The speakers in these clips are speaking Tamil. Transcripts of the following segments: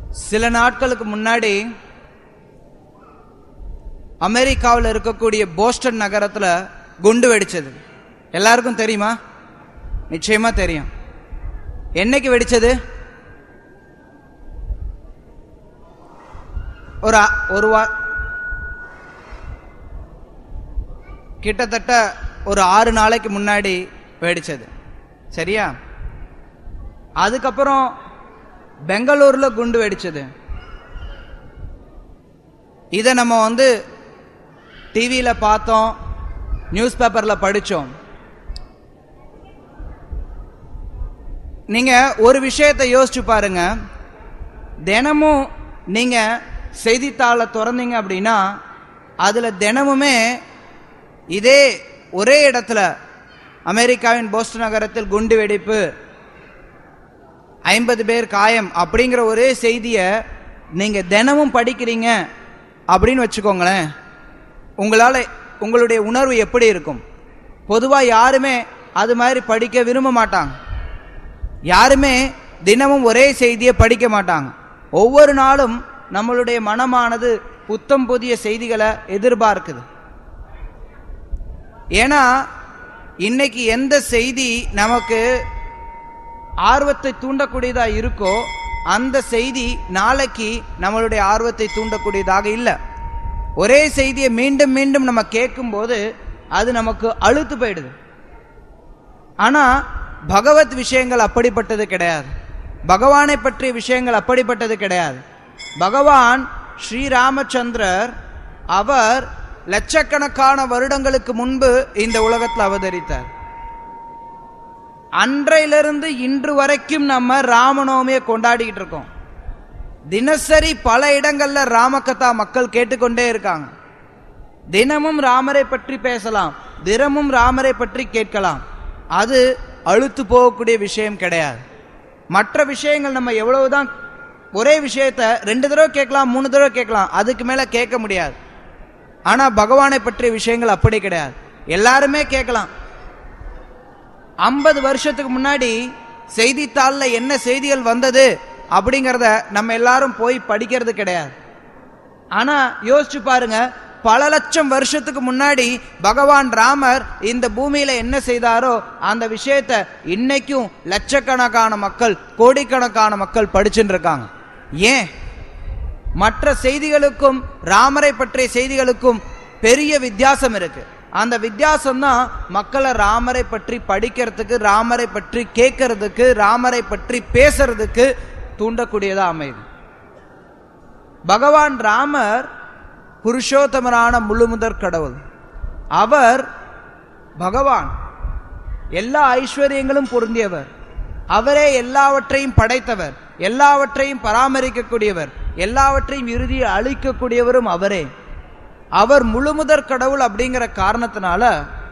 சில நாட்களுக்கு முன்னாடி அமெரிக்காவில் இருக்கக்கூடிய போஸ்டன் நகரத்துல குண்டு வெடிச்சது எல்லாருக்கும் தெரியுமா நிச்சயமா தெரியும் என்னைக்கு வெடிச்சது ஒரு அ- ஒரு வா கிட்டத்தட்ட ஒரு ஆறு நாளைக்கு முன்னாடி வெடிச்சது சரியா அதுக்கப்புறம் பெங்களூர்ல குண்டு வெடிச்சது இதை நம்ம வந்து டிவியில் பார்த்தோம் நியூஸ் பேப்பரில் படித்தோம் நீங்க ஒரு விஷயத்தை யோசிச்சு பாருங்க தினமும் நீங்க செய்தித்தாளை திறந்தீங்க அப்படின்னா அதுல தினமுமே இதே ஒரே இடத்துல அமெரிக்காவின் போஸ்டன் நகரத்தில் குண்டு வெடிப்பு ஐம்பது பேர் காயம் அப்படிங்கிற ஒரே செய்தியை நீங்க தினமும் படிக்கிறீங்க அப்படின்னு வச்சுக்கோங்களேன் உங்களால உங்களுடைய உணர்வு எப்படி இருக்கும் பொதுவா யாருமே அது மாதிரி படிக்க விரும்ப மாட்டாங்க யாருமே தினமும் ஒரே செய்தியை படிக்க மாட்டாங்க ஒவ்வொரு நாளும் நம்மளுடைய மனமானது புத்தம் புதிய செய்திகளை எதிர்பார்க்குது ஏன்னா இன்னைக்கு எந்த செய்தி நமக்கு ஆர்வத்தை தூண்டக்கூடியதா இருக்கோ அந்த செய்தி நாளைக்கு நம்மளுடைய ஆர்வத்தை தூண்டக்கூடியதாக இல்லை ஒரே செய்தியை மீண்டும் மீண்டும் நம்ம கேட்கும்போது அது நமக்கு அழுத்து போயிடுது ஆனா பகவத் விஷயங்கள் அப்படிப்பட்டது கிடையாது பகவானை பற்றிய விஷயங்கள் அப்படிப்பட்டது கிடையாது பகவான் ஸ்ரீராமச்சந்திரர் அவர் லட்சக்கணக்கான வருடங்களுக்கு முன்பு இந்த உலகத்தில் அவதரித்தார் அன்றையிலிருந்து இன்று வரைக்கும் நம்ம ராமநவமியை கொண்டாடிக்கிட்டு இருக்கோம் தினசரி பல இடங்கள்ல ராமகதா மக்கள் கேட்டுக்கொண்டே இருக்காங்க தினமும் ராமரை பற்றி பேசலாம் தினமும் ராமரை பற்றி கேட்கலாம் அது அழுத்து போகக்கூடிய விஷயம் கிடையாது மற்ற விஷயங்கள் நம்ம எவ்வளவுதான் ஒரே விஷயத்த ரெண்டு தடவை கேட்கலாம் மூணு தடவை கேட்கலாம் அதுக்கு மேல கேட்க முடியாது ஆனா பகவானை பற்றிய விஷயங்கள் அப்படி கிடையாது எல்லாருமே கேட்கலாம் ஐம்பது வருஷத்துக்கு முன்னாடி செய்தித்தாளில் என்ன செய்திகள் வந்தது அப்படிங்கிறத நம்ம எல்லாரும் போய் படிக்கிறது கிடையாது ஆனா யோசிச்சு பாருங்க பல லட்சம் வருஷத்துக்கு முன்னாடி பகவான் ராமர் இந்த பூமியில என்ன செய்தாரோ அந்த விஷயத்த இன்னைக்கும் லட்சக்கணக்கான மக்கள் கோடிக்கணக்கான மக்கள் படிச்சுட்டு இருக்காங்க ஏன் மற்ற செய்திகளுக்கும் ராமரை பற்றிய செய்திகளுக்கும் பெரிய வித்தியாசம் இருக்கு அந்த வித்தியாசம் தான் மக்களை ராமரை பற்றி படிக்கிறதுக்கு ராமரை பற்றி கேட்கறதுக்கு ராமரை பற்றி பேசுறதுக்கு தூண்டக்கூடியதா அமையுது பகவான் ராமர் புருஷோத்தமரான முழுமுதற் கடவுள் அவர் பகவான் எல்லா ஐஸ்வர்யங்களும் பொருந்தியவர் அவரே எல்லாவற்றையும் படைத்தவர் எல்லாவற்றையும் பராமரிக்கக்கூடியவர் எல்லாவற்றையும் இறுதியில் அழிக்கக்கூடியவரும் அவரே அவர் முழுமுதற் கடவுள் அப்படிங்கிற காரணத்தினால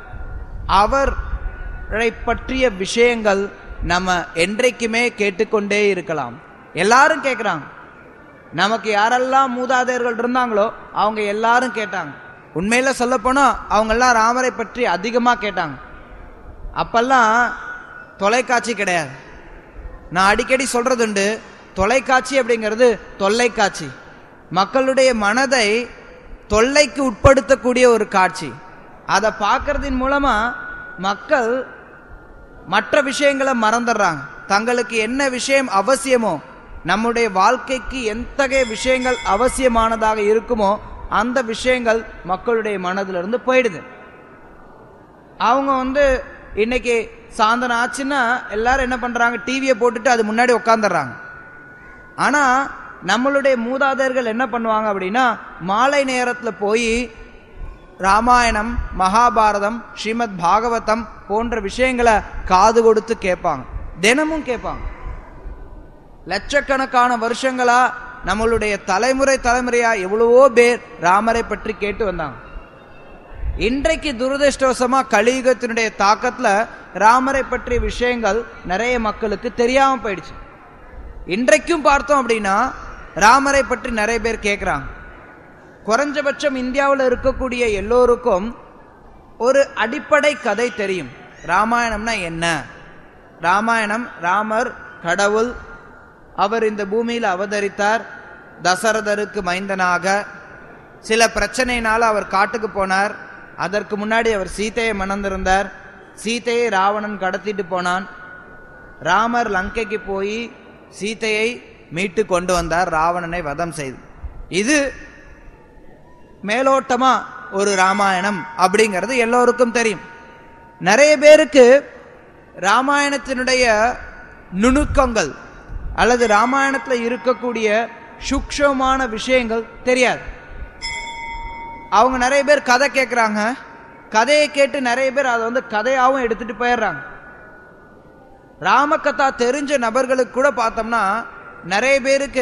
அவரை பற்றிய விஷயங்கள் நம்ம என்றைக்குமே கேட்டுக்கொண்டே இருக்கலாம் எல்லாரும் கேட்குறாங்க நமக்கு யாரெல்லாம் மூதாதையர்கள் இருந்தாங்களோ அவங்க எல்லாரும் கேட்டாங்க உண்மையில சொல்ல போனா அவங்க எல்லாம் ராமரை பற்றி அதிகமா கேட்டாங்க அப்பெல்லாம் தொலைக்காட்சி கிடையாது நான் அடிக்கடி சொல்றதுண்டு தொலைக்காட்சி அப்படிங்கிறது தொல்லைக்காட்சி மக்களுடைய மனதை தொல்லைக்கு உட்படுத்தக்கூடிய ஒரு காட்சி அதை பார்க்கறதின் மூலமா மக்கள் மற்ற விஷயங்களை மறந்துடுறாங்க தங்களுக்கு என்ன விஷயம் அவசியமோ நம்முடைய வாழ்க்கைக்கு எத்தகைய விஷயங்கள் அவசியமானதாக இருக்குமோ அந்த விஷயங்கள் மக்களுடைய மனதிலிருந்து போயிடுது அவங்க வந்து இன்னைக்கு சாயந்தரம் ஆச்சுன்னா எல்லாரும் என்ன பண்றாங்க டிவியை போட்டுட்டு அது முன்னாடி உட்காந்துடுறாங்க ஆனா நம்மளுடைய மூதாதையர்கள் என்ன பண்ணுவாங்க அப்படின்னா மாலை நேரத்துல போய் ராமாயணம் மகாபாரதம் ஸ்ரீமத் பாகவதம் போன்ற விஷயங்களை காது கொடுத்து கேட்பாங்க தினமும் கேட்பாங்க லட்சக்கணக்கான வருஷங்களா நம்மளுடைய தலைமுறை தலைமுறையா எவ்வளவோ பேர் ராமரை பற்றி கேட்டு வந்தாங்க இன்றைக்கு துரதிருஷ்டவசமா கலியுகத்தினுடைய தாக்கத்துல ராமரை பற்றிய விஷயங்கள் நிறைய மக்களுக்கு தெரியாம போயிடுச்சு இன்றைக்கும் பார்த்தோம் அப்படின்னா ராமரை பற்றி நிறைய பேர் கேட்குறாங்க குறைஞ்சபட்சம் இந்தியாவில் இருக்கக்கூடிய எல்லோருக்கும் ஒரு அடிப்படை கதை தெரியும் ராமாயணம்னா என்ன ராமாயணம் ராமர் கடவுள் அவர் இந்த பூமியில் அவதரித்தார் தசரதருக்கு மைந்தனாக சில பிரச்சனையினால அவர் காட்டுக்கு போனார் அதற்கு முன்னாடி அவர் சீதையை மணந்திருந்தார் சீதையை ராவணன் கடத்திட்டு போனான் ராமர் லங்கைக்கு போய் சீதையை மீட்டு கொண்டு வந்தார் ராவணனை வதம் செய்து இது மேலோட்டமா ஒரு ராமாயணம் அப்படிங்கிறது எல்லோருக்கும் தெரியும் நிறைய பேருக்கு ராமாயணத்தினுடைய நுணுக்கங்கள் அல்லது ராமாயணத்தில் இருக்கக்கூடிய சூக்ஷமான விஷயங்கள் தெரியாது அவங்க நிறைய பேர் கதை கேட்குறாங்க கதையை கேட்டு நிறைய பேர் அதை வந்து கதையாகவும் எடுத்துட்டு போயிடுறாங்க ராமகதா தெரிஞ்ச நபர்களுக்கு கூட பார்த்தோம்னா நிறைய பேருக்கு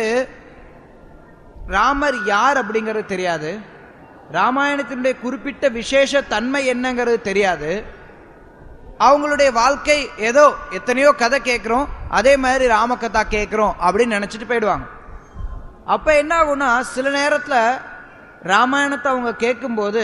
ராமர் யார் அப்படிங்கிறது தெரியாது ராமாயணத்தினுடைய குறிப்பிட்ட விசேஷ தன்மை என்னங்கிறது தெரியாது அவங்களுடைய வாழ்க்கை ஏதோ எத்தனையோ கதை கேட்குறோம் அதே மாதிரி ராமகதா கேட்குறோம் அப்படின்னு நினச்சிட்டு போயிடுவாங்க அப்போ என்ன ஆகும்னா சில நேரத்தில் ராமாயணத்தை அவங்க கேட்கும்போது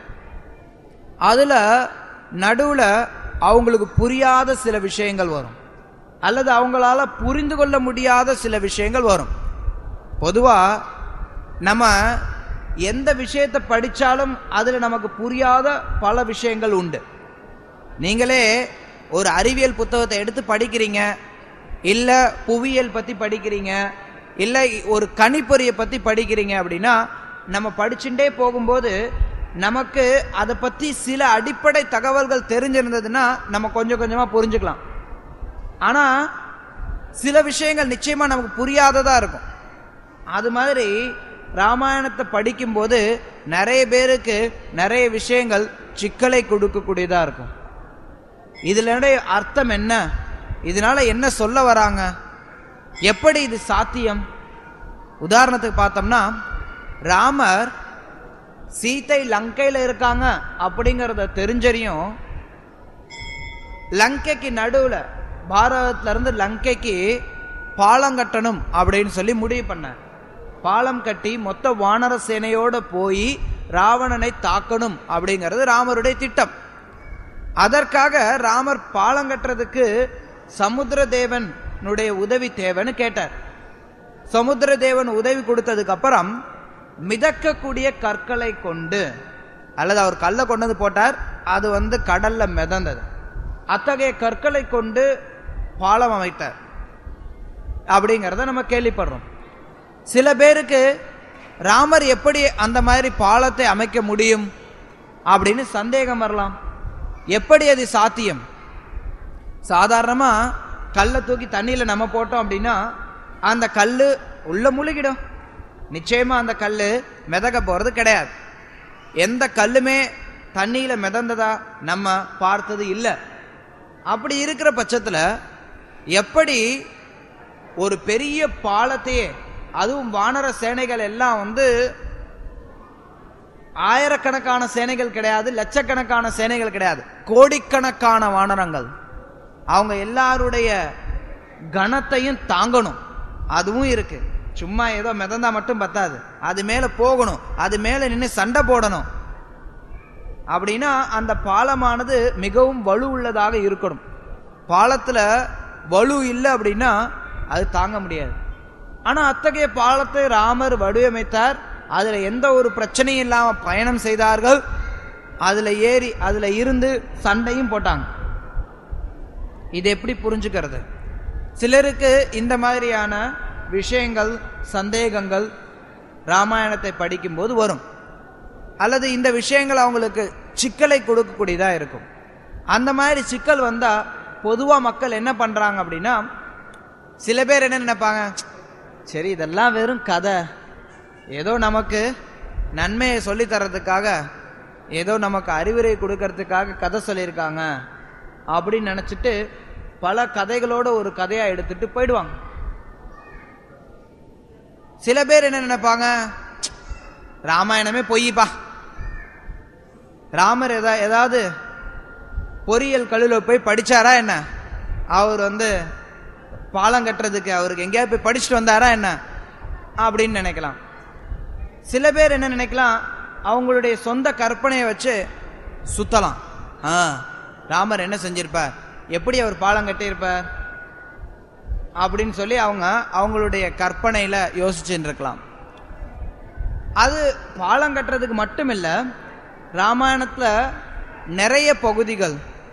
அதில் நடுவில் அவங்களுக்கு புரியாத சில விஷயங்கள் வரும் அல்லது அவங்களால புரிந்து கொள்ள முடியாத சில விஷயங்கள் வரும் பொதுவாக நம்ம எந்த விஷயத்தை படித்தாலும் அதில் நமக்கு புரியாத பல விஷயங்கள் உண்டு நீங்களே ஒரு அறிவியல் புத்தகத்தை எடுத்து படிக்கிறீங்க இல்லை புவியியல் பற்றி படிக்கிறீங்க இல்லை ஒரு கணிப்பொறியை பற்றி படிக்கிறீங்க அப்படின்னா நம்ம படிச்சுட்டே போகும்போது நமக்கு அதை பற்றி சில அடிப்படை தகவல்கள் தெரிஞ்சிருந்ததுன்னா நம்ம கொஞ்சம் கொஞ்சமாக புரிஞ்சுக்கலாம் ஆனால் சில விஷயங்கள் நிச்சயமாக நமக்கு புரியாததாக இருக்கும் அது மாதிரி ராமாயணத்தை படிக்கும்போது நிறைய பேருக்கு நிறைய விஷயங்கள் சிக்கலை கொடுக்கக்கூடியதாக இருக்கும் இதனுடைய அர்த்தம் என்ன இதனால என்ன சொல்ல வராங்க எப்படி இது சாத்தியம் உதாரணத்துக்கு பார்த்தோம்னா ராமர் சீத்தை லங்கையில் இருக்காங்க அப்படிங்கிறத தெரிஞ்சறியும் லங்கைக்கு நடுவில் பாரதத்துல இருந்து லங்கைக்கு பாலம் கட்டணும் அப்படின்னு சொல்லி முடிவு பண்ணார் பாலம் கட்டி மொத்த வானர சேனையோட போய் ராவணனை தாக்கணும் அப்படிங்கிறது ராமருடைய திட்டம் அதற்காக ராமர் பாலம் கட்டுறதுக்கு சமுத்திர தேவனுடைய உதவி தேவைன்னு கேட்டார் சமுத்திர தேவன் உதவி கொடுத்ததுக்கு அப்புறம் மிதக்கக்கூடிய கற்களை கொண்டு அல்லது அவர் கல்லை கொண்டு வந்து போட்டார் அது வந்து கடல்ல மிதந்தது அத்தகைய கற்களை கொண்டு பாலம் அமைத்தார் அப்படிங்கிறத நம்ம கேள்விப்படுறோம் சில பேருக்கு ராமர் எப்படி அந்த மாதிரி பாலத்தை அமைக்க முடியும் அப்படின்னு சந்தேகம் வரலாம் எப்படி அது சாத்தியம் சாதாரணமா கல்லை தூக்கி தண்ணியில நம்ம போட்டோம் அப்படின்னா அந்த கல் உள்ள முழுகிடும் நிச்சயமா அந்த கல் மிதக்க போறது கிடையாது எந்த கல்லுமே தண்ணியில மிதந்ததா நம்ம பார்த்தது இல்லை அப்படி இருக்கிற பட்சத்தில் எப்படி ஒரு பெரிய பாலத்தையே அதுவும் வானர சேனைகள் எல்லாம் வந்து ஆயிரக்கணக்கான சேனைகள் கிடையாது லட்சக்கணக்கான சேனைகள் கிடையாது கோடிக்கணக்கான வானரங்கள் அவங்க எல்லாருடைய கணத்தையும் தாங்கணும் அதுவும் இருக்கு சும்மா ஏதோ மிதந்தா மட்டும் பத்தாது அது மேல போகணும் அது மேல நின்று சண்டை போடணும் அப்படின்னா அந்த பாலமானது மிகவும் வலு உள்ளதாக இருக்கணும் பாலத்துல வலு இல்லை அப்படின்னா அது தாங்க முடியாது ஆனா அத்தகைய பாலத்தை ராமர் வடிவமைத்தார் அதுல எந்த ஒரு பிரச்சனையும் இல்லாம பயணம் செய்தார்கள் அதுல ஏறி அதுல இருந்து சண்டையும் போட்டாங்க இது எப்படி புரிஞ்சுக்கிறது சிலருக்கு இந்த மாதிரியான விஷயங்கள் சந்தேகங்கள் ராமாயணத்தை படிக்கும்போது வரும் அல்லது இந்த விஷயங்கள் அவங்களுக்கு சிக்கலை கொடுக்கக்கூடியதா இருக்கும் அந்த மாதிரி சிக்கல் வந்தா பொதுவா மக்கள் என்ன பண்றாங்க அப்படின்னா சில பேர் என்ன நினைப்பாங்க சரி இதெல்லாம் வெறும் கதை ஏதோ நமக்கு நன்மையை சொல்லி தர்றதுக்காக ஏதோ நமக்கு அறிவுரை கொடுக்கறதுக்காக கதை சொல்லியிருக்காங்க அப்படின்னு நினைச்சிட்டு பல கதைகளோட ஒரு கதையா எடுத்துட்டு போயிடுவாங்க சில பேர் என்ன நினைப்பாங்க ராமாயணமே பொய்ப்பா ராமர் எதா ஏதாவது பொறியியல் கல்லூரியில் போய் படிச்சாரா என்ன அவர் வந்து பாலம் கட்டுறதுக்கு அவருக்கு எங்கேயாவது போய் படிச்சுட்டு வந்தாரா என்ன அப்படின்னு நினைக்கலாம் சில பேர் என்ன நினைக்கலாம் அவங்களுடைய சொந்த கற்பனையை வச்சு சுத்தலாம் ஆ ராமர் என்ன செஞ்சிருப்பார் எப்படி அவர் பாலம் கட்டியிருப்பார் அப்படின்னு சொல்லி அவங்க அவங்களுடைய கற்பனையில யோசிச்சுட்டு இருக்கலாம் அது பாலம் கட்டுறதுக்கு மட்டும் இல்ல ராமாயணத்துல நிறைய பகுதிகள்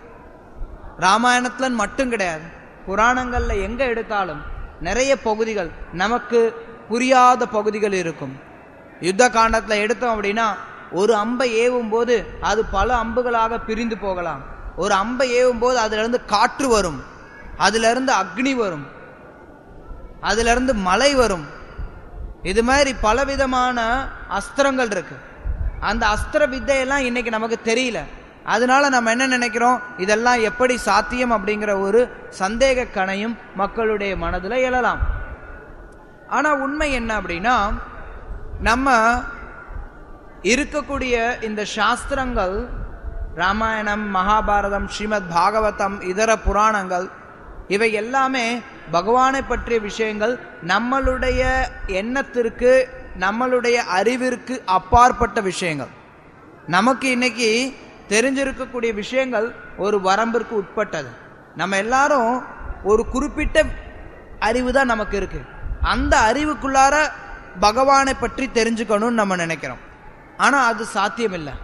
ராமாயணத்துல மட்டும் கிடையாது புராணங்கள்ல எங்க எடுத்தாலும் நிறைய பகுதிகள் நமக்கு புரியாத பகுதிகள் இருக்கும் யுத்த காண்டத்துல எடுத்தோம் அப்படின்னா ஒரு அம்பை ஏவும் போது அது பல அம்புகளாக பிரிந்து போகலாம் ஒரு அம்பை ஏவும் போது அதுல இருந்து காற்று வரும் அதுல இருந்து அக்னி வரும் அதுல இருந்து மழை வரும் இது மாதிரி பலவிதமான அஸ்திரங்கள் இருக்கு அந்த அஸ்திர வித்தையெல்லாம் இன்னைக்கு நமக்கு தெரியல அதனால நம்ம என்ன நினைக்கிறோம் இதெல்லாம் எப்படி சாத்தியம் அப்படிங்கிற ஒரு சந்தேக கணையும் மக்களுடைய மனதில் எழலாம் ஆனா உண்மை என்ன அப்படின்னா நம்ம இருக்கக்கூடிய இந்த சாஸ்திரங்கள் ராமாயணம் மகாபாரதம் ஸ்ரீமத் பாகவதம் இதர புராணங்கள் இவை எல்லாமே பகவானை பற்றிய விஷயங்கள் நம்மளுடைய எண்ணத்திற்கு நம்மளுடைய அறிவிற்கு அப்பாற்பட்ட விஷயங்கள் நமக்கு இன்னைக்கு தெரிஞ்சிருக்கக்கூடிய விஷயங்கள் ஒரு வரம்பிற்கு உட்பட்டது நம்ம எல்லாரும் ஒரு குறிப்பிட்ட அறிவு தான் நமக்கு இருக்கு அந்த அறிவுக்குள்ளார பகவானை பற்றி தெரிஞ்சுக்கணும்னு நம்ம நினைக்கிறோம் ஆனா அது சாத்தியம் இல்லை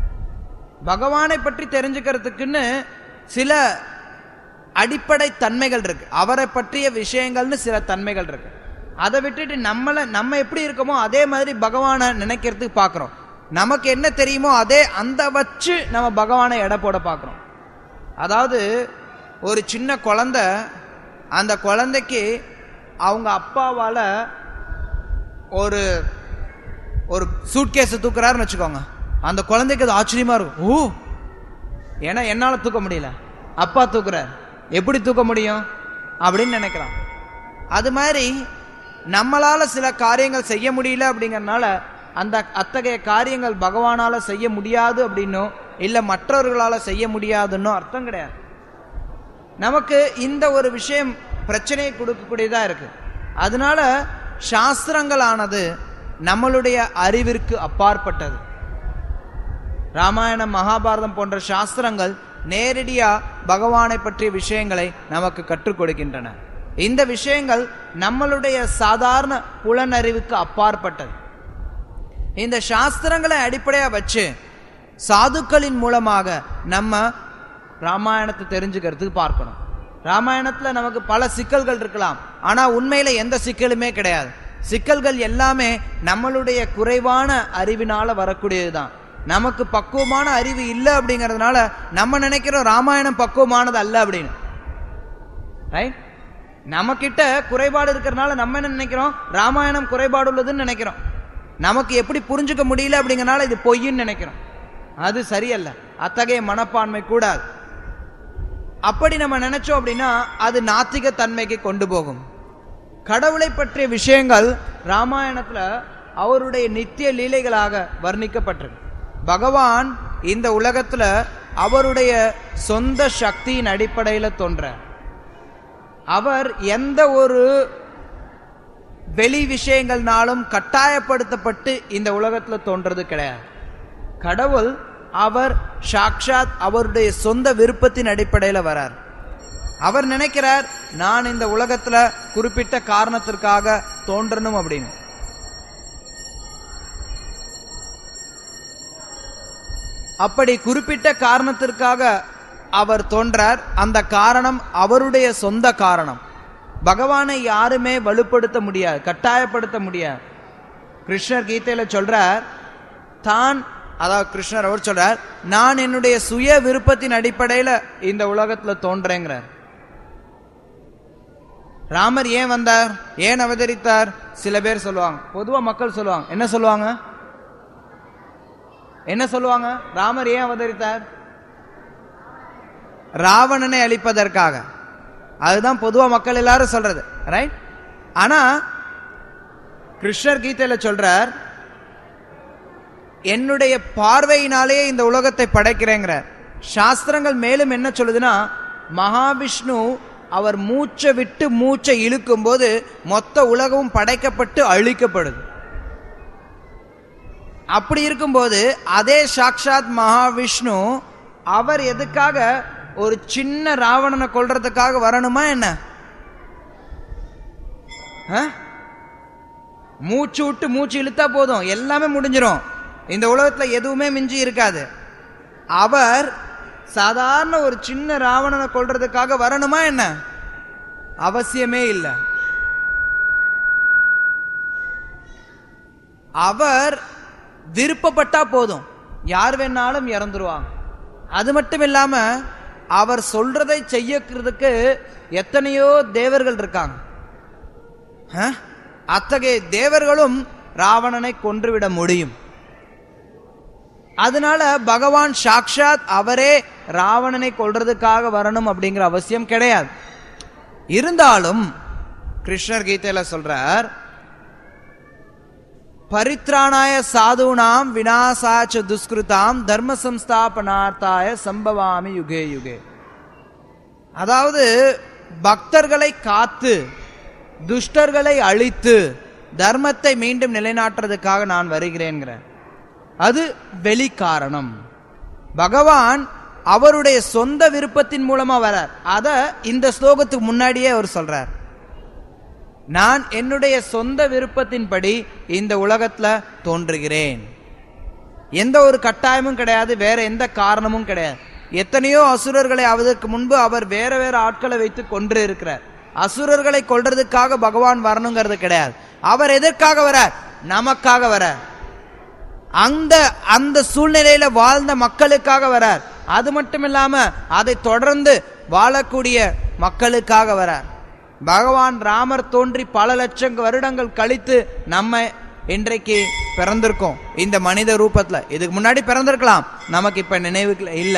பகவானை பற்றி தெரிஞ்சுக்கிறதுக்குன்னு சில அடிப்படை தன்மைகள் இருக்கு அவரை பற்றிய விஷயங்கள்னு சில தன்மைகள் இருக்கு அதை விட்டுட்டு நம்மளை நம்ம எப்படி இருக்கோமோ அதே மாதிரி பகவானை நினைக்கிறதுக்கு பார்க்குறோம் நமக்கு என்ன தெரியுமோ அதே அந்த வச்சு நம்ம பகவானை எடை போட பார்க்குறோம் அதாவது ஒரு சின்ன குழந்தை அந்த குழந்தைக்கு அவங்க அப்பாவால ஒரு ஒரு சூட்கேஸை தூக்குறாருன்னு வச்சுக்கோங்க அந்த குழந்தைக்கு அது ஆச்சரியமா இருக்கும் ஓ ஏன்னா என்னால தூக்க முடியல அப்பா தூக்குறார் எப்படி தூக்க முடியும் அப்படின்னு நினைக்கிறான் அது மாதிரி நம்மளால சில காரியங்கள் செய்ய முடியல அப்படிங்கறதுனால அந்த அத்தகைய காரியங்கள் பகவானால செய்ய முடியாது அப்படின்னும் இல்ல மற்றவர்களால செய்ய முடியாதுன்னு அர்த்தம் கிடையாது நமக்கு இந்த ஒரு விஷயம் பிரச்சனையை கொடுக்கக்கூடியதா இருக்கு அதனால சாஸ்திரங்களானது நம்மளுடைய அறிவிற்கு அப்பாற்பட்டது ராமாயணம் மகாபாரதம் போன்ற சாஸ்திரங்கள் நேரடியா பகவானை பற்றிய விஷயங்களை நமக்கு கற்றுக் கொடுக்கின்றன இந்த விஷயங்கள் நம்மளுடைய சாதாரண புலனறிவுக்கு அப்பாற்பட்டது இந்த சாஸ்திரங்களை அடிப்படையா வச்சு சாதுக்களின் மூலமாக நம்ம ராமாயணத்தை தெரிஞ்சுக்கிறதுக்கு பார்க்கணும் ராமாயணத்துல நமக்கு பல சிக்கல்கள் இருக்கலாம் ஆனா உண்மையில எந்த சிக்கலுமே கிடையாது சிக்கல்கள் எல்லாமே நம்மளுடைய குறைவான அறிவினால வரக்கூடியதுதான் நமக்கு பக்குவமான அறிவு இல்லை அப்படிங்கறதுனால நம்ம நினைக்கிறோம் ராமாயணம் பக்குவமானது அல்ல அப்படின்னு ரைட் நம்ம கிட்ட குறைபாடு இருக்கிறதுனால நம்ம என்ன நினைக்கிறோம் ராமாயணம் குறைபாடு உள்ளதுன்னு நினைக்கிறோம் நமக்கு எப்படி புரிஞ்சுக்க முடியல அப்படிங்கறனால இது பொய்ன்னு நினைக்கிறோம் அது சரியல்ல அத்தகைய மனப்பான்மை கூடாது அப்படி நம்ம நினைச்சோம் அப்படின்னா அது நாத்திக தன்மைக்கு கொண்டு போகும் கடவுளை பற்றிய விஷயங்கள் ராமாயணத்துல அவருடைய நித்திய லீலைகளாக வர்ணிக்கப்பட்டிருக்கு பகவான் இந்த உலகத்துல அவருடைய சொந்த சக்தியின் அடிப்படையில தோன்ற அவர் எந்த ஒரு வெளி விஷயங்கள்னாலும் கட்டாயப்படுத்தப்பட்டு இந்த உலகத்துல தோன்றது கிடையாது கடவுள் அவர் சாக்ஷாத் அவருடைய சொந்த விருப்பத்தின் அடிப்படையில வரார் அவர் நினைக்கிறார் நான் இந்த உலகத்துல குறிப்பிட்ட காரணத்திற்காக தோன்றணும் அப்படின்னு அப்படி குறிப்பிட்ட காரணத்திற்காக அவர் தோன்றார் அந்த காரணம் அவருடைய சொந்த காரணம் பகவானை யாருமே வலுப்படுத்த முடியாது கட்டாயப்படுத்த முடியாது கிருஷ்ணர் கீதையில சொல்றார் தான் அதாவது கிருஷ்ணர் அவர் சொல்றார் நான் என்னுடைய சுய விருப்பத்தின் அடிப்படையில இந்த உலகத்துல தோன்றேங்கிறார் ராமர் ஏன் வந்தார் ஏன் அவதரித்தார் சில பேர் சொல்லுவாங்க பொதுவா மக்கள் சொல்லுவாங்க என்ன சொல்லுவாங்க என்ன சொல்லுவாங்க ராமர் ஏன் அவதரித்தார் ராவணனை அழிப்பதற்காக அதுதான் பொதுவா மக்கள் எல்லாரும் சொல்றது ரைட் ஆனா கிருஷ்ணர் கீதையில சொல்றார் என்னுடைய பார்வையினாலேயே இந்த உலகத்தை படைக்கிறேங்கிறார் சாஸ்திரங்கள் மேலும் என்ன சொல்லுதுன்னா மகாவிஷ்ணு அவர் மூச்சை விட்டு மூச்சை இழுக்கும் போது மொத்த உலகமும் படைக்கப்பட்டு அழிக்கப்படுது அப்படி இருக்கும்போது அதே சாக்ஷாத் மகாவிஷ்ணு அவர் எதுக்காக ஒரு சின்ன ராவணனை கொல்றதுக்காக வரணுமா என்ன ஆ? மூச்சு விட்டு மூச்சு இழுத்தா போதும் எல்லாமே முடிஞ்சிரும் இந்த உலகத்துல எதுவுமே மிஞ்சி இருக்காது அவர் சாதாரண ஒரு சின்ன ராவணனை கொல்றதுக்காக வரணுமா என்ன அவசியமே இல்லை அவர் விருப்பப்பட்டா போதும் யார் வேணாலும் இறந்துருவாங்க அது மட்டும் இல்லாம அவர் சொல்றதை செய்யறதுக்கு எத்தனையோ தேவர்கள் இருக்காங்க ஆ? அத்தகைய தேவர்களும் ராவணனை கொன்றுவிட முடியும் அதனால பகவான் சாக்ஷாத் அவரே ராவணனை கொல்றதுக்காக வரணும் அப்படிங்கிற அவசியம் கிடையாது இருந்தாலும் கிருஷ்ணர் கீதையில சொல்றார் பரித்ராணாய சாதுனாம் விநாசாச்ச துஷ்கிருதாம் தர்ம சம்ஸ்தாபனார்த்தாய சம்பவாமி யுகே யுகே அதாவது பக்தர்களை காத்து துஷ்டர்களை அழித்து தர்மத்தை மீண்டும் நிலைநாட்டுறதுக்காக நான் வருகிறேன்கிறேன் அது வெளி காரணம் பகவான் அவருடைய சொந்த விருப்பத்தின் மூலமா வரார் அத இந்த ஸ்லோகத்துக்கு முன்னாடியே அவர் சொல்றார் நான் என்னுடைய சொந்த விருப்பத்தின்படி இந்த உலகத்துல தோன்றுகிறேன் எந்த ஒரு கட்டாயமும் கிடையாது வேற எந்த காரணமும் கிடையாது எத்தனையோ அசுரர்களை அவதற்கு முன்பு அவர் வேற வேற ஆட்களை வைத்து கொன்று இருக்கிறார் அசுரர்களை கொல்றதுக்காக பகவான் வரணுங்கிறது கிடையாது அவர் எதற்காக வரார் நமக்காக வரார் அந்த அந்த சூழ்நிலையில வாழ்ந்த மக்களுக்காக வரார் அது மட்டும் இல்லாம அதை தொடர்ந்து வாழக்கூடிய மக்களுக்காக வரார் பகவான் ராமர் தோன்றி பல லட்சம் வருடங்கள் கழித்து நம்ம இன்றைக்கு பிறந்திருக்கோம் இந்த மனித ரூபத்துல இதுக்கு முன்னாடி பிறந்திருக்கலாம் நமக்கு இப்ப நினைவுக்கு இல்ல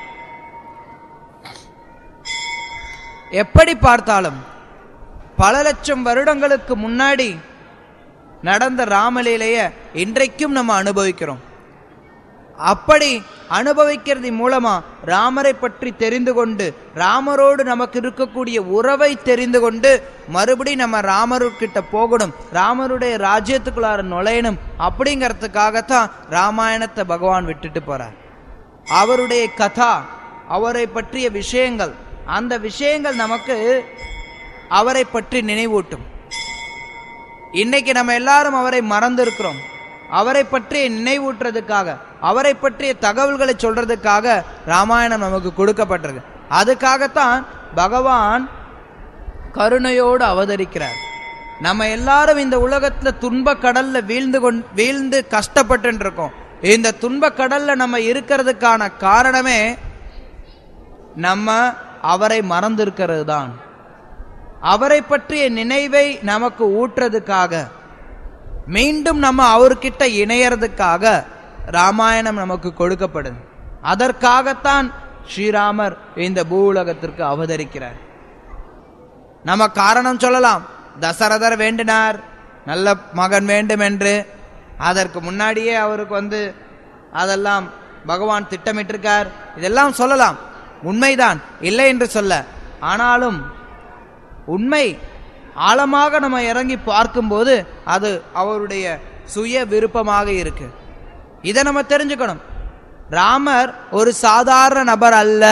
எப்படி பார்த்தாலும் பல லட்சம் வருடங்களுக்கு முன்னாடி நடந்த ராமலீலைய இன்றைக்கும் நம்ம அனுபவிக்கிறோம் அப்படி அனுபவிக்கிறது மூலமா ராமரை பற்றி தெரிந்து கொண்டு ராமரோடு நமக்கு இருக்கக்கூடிய உறவை தெரிந்து கொண்டு மறுபடி நம்ம ராமர்கிட்ட போகணும் ராமருடைய ராஜ்யத்துக்குள்ளார நுழையணும் அப்படிங்கறதுக்காகத்தான் ராமாயணத்தை பகவான் விட்டுட்டு போறார் அவருடைய கதா அவரை பற்றிய விஷயங்கள் அந்த விஷயங்கள் நமக்கு அவரை பற்றி நினைவூட்டும் இன்னைக்கு நம்ம எல்லாரும் அவரை மறந்திருக்கிறோம் அவரை பற்றி நினைவூட்டுறதுக்காக அவரை பற்றிய தகவல்களை சொல்றதுக்காக ராமாயணம் நமக்கு கொடுக்கப்பட்டிருக்கு அதுக்காகத்தான் பகவான் கருணையோடு அவதரிக்கிறார் நம்ம எல்லாரும் இந்த உலகத்துல துன்ப கடல்ல வீழ்ந்து கொண்டு வீழ்ந்து கஷ்டப்பட்டு இருக்கோம் இந்த துன்ப கடல்ல நம்ம இருக்கிறதுக்கான காரணமே நம்ம அவரை மறந்திருக்கிறது தான் அவரை பற்றிய நினைவை நமக்கு ஊற்றுறதுக்காக மீண்டும் நம்ம அவர்கிட்ட இணையறதுக்காக ராமாயணம் நமக்கு கொடுக்கப்படுது அதற்காகத்தான் ஸ்ரீராமர் இந்த பூவுலகத்திற்கு அவதரிக்கிறார் நம்ம காரணம் சொல்லலாம் தசரதர் வேண்டினார் நல்ல மகன் வேண்டும் என்று அதற்கு முன்னாடியே அவருக்கு வந்து அதெல்லாம் பகவான் திட்டமிட்டிருக்கார் இதெல்லாம் சொல்லலாம் உண்மைதான் இல்லை என்று சொல்ல ஆனாலும் உண்மை ஆழமாக நம்ம இறங்கி பார்க்கும்போது அது அவருடைய சுய விருப்பமாக இருக்கு இதை நம்ம தெரிஞ்சுக்கணும் ராமர் ஒரு சாதாரண நபர் அல்ல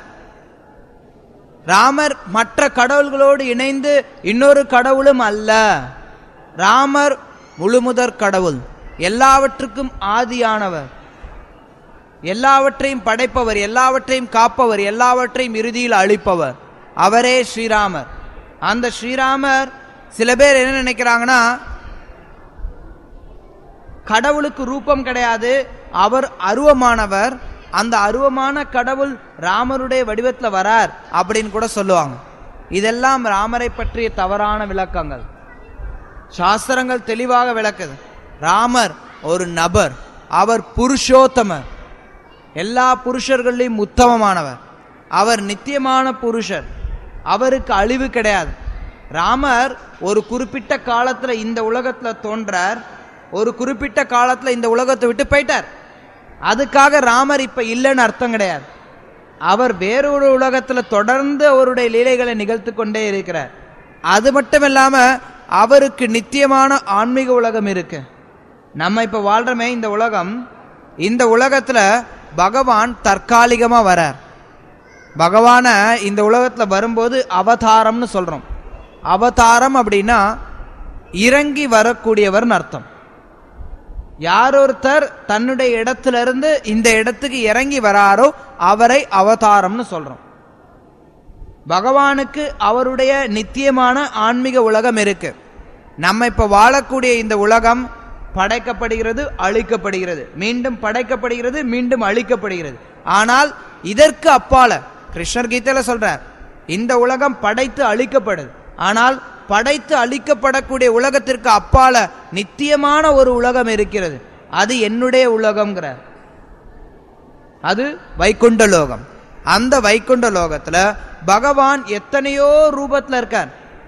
ராமர் மற்ற கடவுள்களோடு இணைந்து இன்னொரு கடவுளும் அல்ல ராமர் முழுமுதற் கடவுள் எல்லாவற்றுக்கும் ஆதியானவர் எல்லாவற்றையும் படைப்பவர் எல்லாவற்றையும் காப்பவர் எல்லாவற்றையும் இறுதியில் அழிப்பவர் அவரே ஸ்ரீராமர் அந்த ஸ்ரீராமர் சில பேர் என்ன நினைக்கிறாங்கன்னா கடவுளுக்கு ரூபம் கிடையாது அவர் அருவமானவர் அந்த அருவமான கடவுள் ராமருடைய வடிவத்தில் வரார் அப்படின்னு கூட சொல்லுவாங்க இதெல்லாம் ராமரை பற்றிய தவறான விளக்கங்கள் சாஸ்திரங்கள் தெளிவாக விளக்குது ராமர் ஒரு நபர் அவர் புருஷோத்தமர் எல்லா புருஷர்களையும் உத்தமமானவர் அவர் நித்தியமான புருஷர் அவருக்கு அழிவு கிடையாது ராமர் ஒரு குறிப்பிட்ட காலத்துல இந்த உலகத்துல தோன்றார் ஒரு குறிப்பிட்ட காலத்துல இந்த உலகத்தை விட்டு போயிட்டார் அதுக்காக ராமர் இப்ப இல்லைன்னு அர்த்தம் கிடையாது அவர் வேறொரு உலகத்துல தொடர்ந்து அவருடைய லீலைகளை நிகழ்த்து கொண்டே இருக்கிறார் அது மட்டும் இல்லாம அவருக்கு நித்தியமான ஆன்மீக உலகம் இருக்கு நம்ம இப்ப வாழ்றமே இந்த உலகம் இந்த உலகத்துல பகவான் தற்காலிகமா வரார் பகவான இந்த உலகத்துல வரும்போது அவதாரம்னு சொல்றோம் அவதாரம் அப்படின்னா இறங்கி வரக்கூடியவர்னு அர்த்தம் யார் ஒருத்தர் தன்னுடைய இடத்துல இருந்து இந்த இடத்துக்கு இறங்கி வராரோ அவரை அவதாரம்னு சொல்றோம் பகவானுக்கு அவருடைய நித்தியமான ஆன்மீக உலகம் இருக்கு நம்ம இப்ப வாழக்கூடிய இந்த உலகம் படைக்கப்படுகிறது அழிக்கப்படுகிறது மீண்டும் படைக்கப்படுகிறது மீண்டும் அழிக்கப்படுகிறது ஆனால் இதற்கு அப்பால கிருஷ்ணர் கீதையில சொல்றார் இந்த உலகம் படைத்து அழிக்கப்படுது ஆனால் படைத்து அழிக்கப்படக்கூடிய உலகத்திற்கு அப்பால நித்தியமான ஒரு உலகம் இருக்கிறது அது என்னுடைய உலகம்ங்கிறார் அது வைகுண்ட லோகம் அந்த வைகுண்ட லோகத்துல பகவான் எத்தனையோ ரூபத்துல இருக்கார்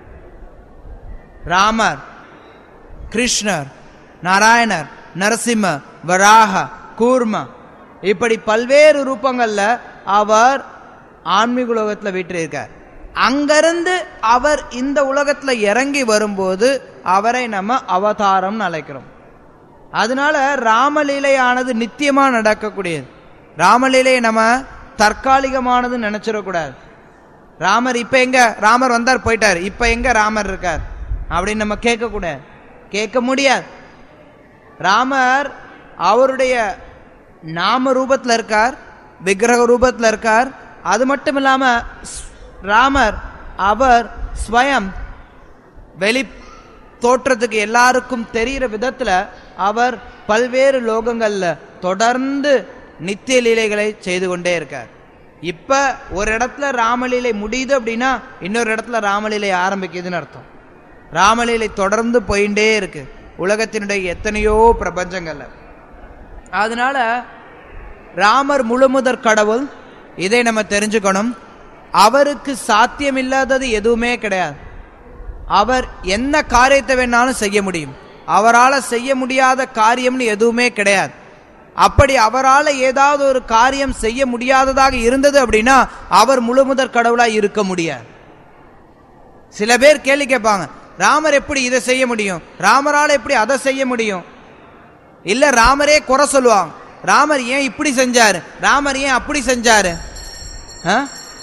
ராமர் கிருஷ்ணர் நாராயணர் நரசிம்ம வராக கூர்ம இப்படி பல்வேறு ரூபங்கள்ல அவர் ஆன்மீக உலகத்துல வீற்றிருக்கார் அங்கிருந்து அவர் இந்த உலகத்துல இறங்கி வரும்போது அவரை நம்ம அவதாரம்னு அழைக்கிறோம் அதனால ராமலீலையானது நித்தியமா நடக்கக்கூடியது ராமலீலையை நம்ம தற்காலிகமானது நினைச்சிடக்கூடாது ராமர் இப்ப எங்க ராமர் வந்தார் போயிட்டார் இப்ப எங்க ராமர் இருக்கார் அப்படின்னு நம்ம கேட்க கூடாது கேட்க முடியாது ராமர் அவருடைய நாம ரூபத்தில் இருக்கார் விக்கிரக ரூபத்தில் இருக்கார் அது மட்டும் இல்லாம ஸ்- ராமர் அவர் ஸ்வயம் வெளி தோற்றத்துக்கு எல்லாருக்கும் தெரிகிற விதத்துல அவர் பல்வேறு லோகங்கள்ல தொடர்ந்து நித்திய லீலைகளை செய்து கொண்டே இருக்கார் இப்ப ஒரு இடத்துல ராமலீலை முடியுது அப்படின்னா இன்னொரு இடத்துல ராமலீலை ஆரம்பிக்குதுன்னு அர்த்தம் ராமலீலை தொடர்ந்து போயிட்டே இருக்கு உலகத்தினுடைய எத்தனையோ பிரபஞ்சங்கள்ல அதனால ராமர் முழுமுதற் கடவுள் இதை நம்ம தெரிஞ்சுக்கணும் அவருக்கு சாத்தியம் இல்லாதது எதுவுமே கிடையாது அவர் என்ன காரியத்தை வேணாலும் செய்ய முடியும் அவரால் செய்ய முடியாத காரியம்னு எதுவுமே கிடையாது அப்படி அவரால் ஏதாவது ஒரு காரியம் செய்ய முடியாததாக இருந்தது அப்படின்னா அவர் முழுமுதற் கடவுளா இருக்க முடியாது சில பேர் கேள்வி கேட்பாங்க ராமர் எப்படி இதை செய்ய முடியும் ராமரால் எப்படி அதை செய்ய முடியும் இல்ல ராமரே குறை சொல்லுவாங்க ராமர் ஏன் இப்படி செஞ்சாரு ராமர் ஏன் அப்படி செஞ்சாரு ஆ?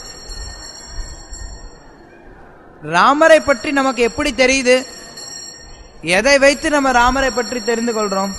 ராமரை பற்றி நமக்கு எப்படி தெரியுது எதை வைத்து நம்ம ராமரை பற்றி தெரிந்து கொள்றோம்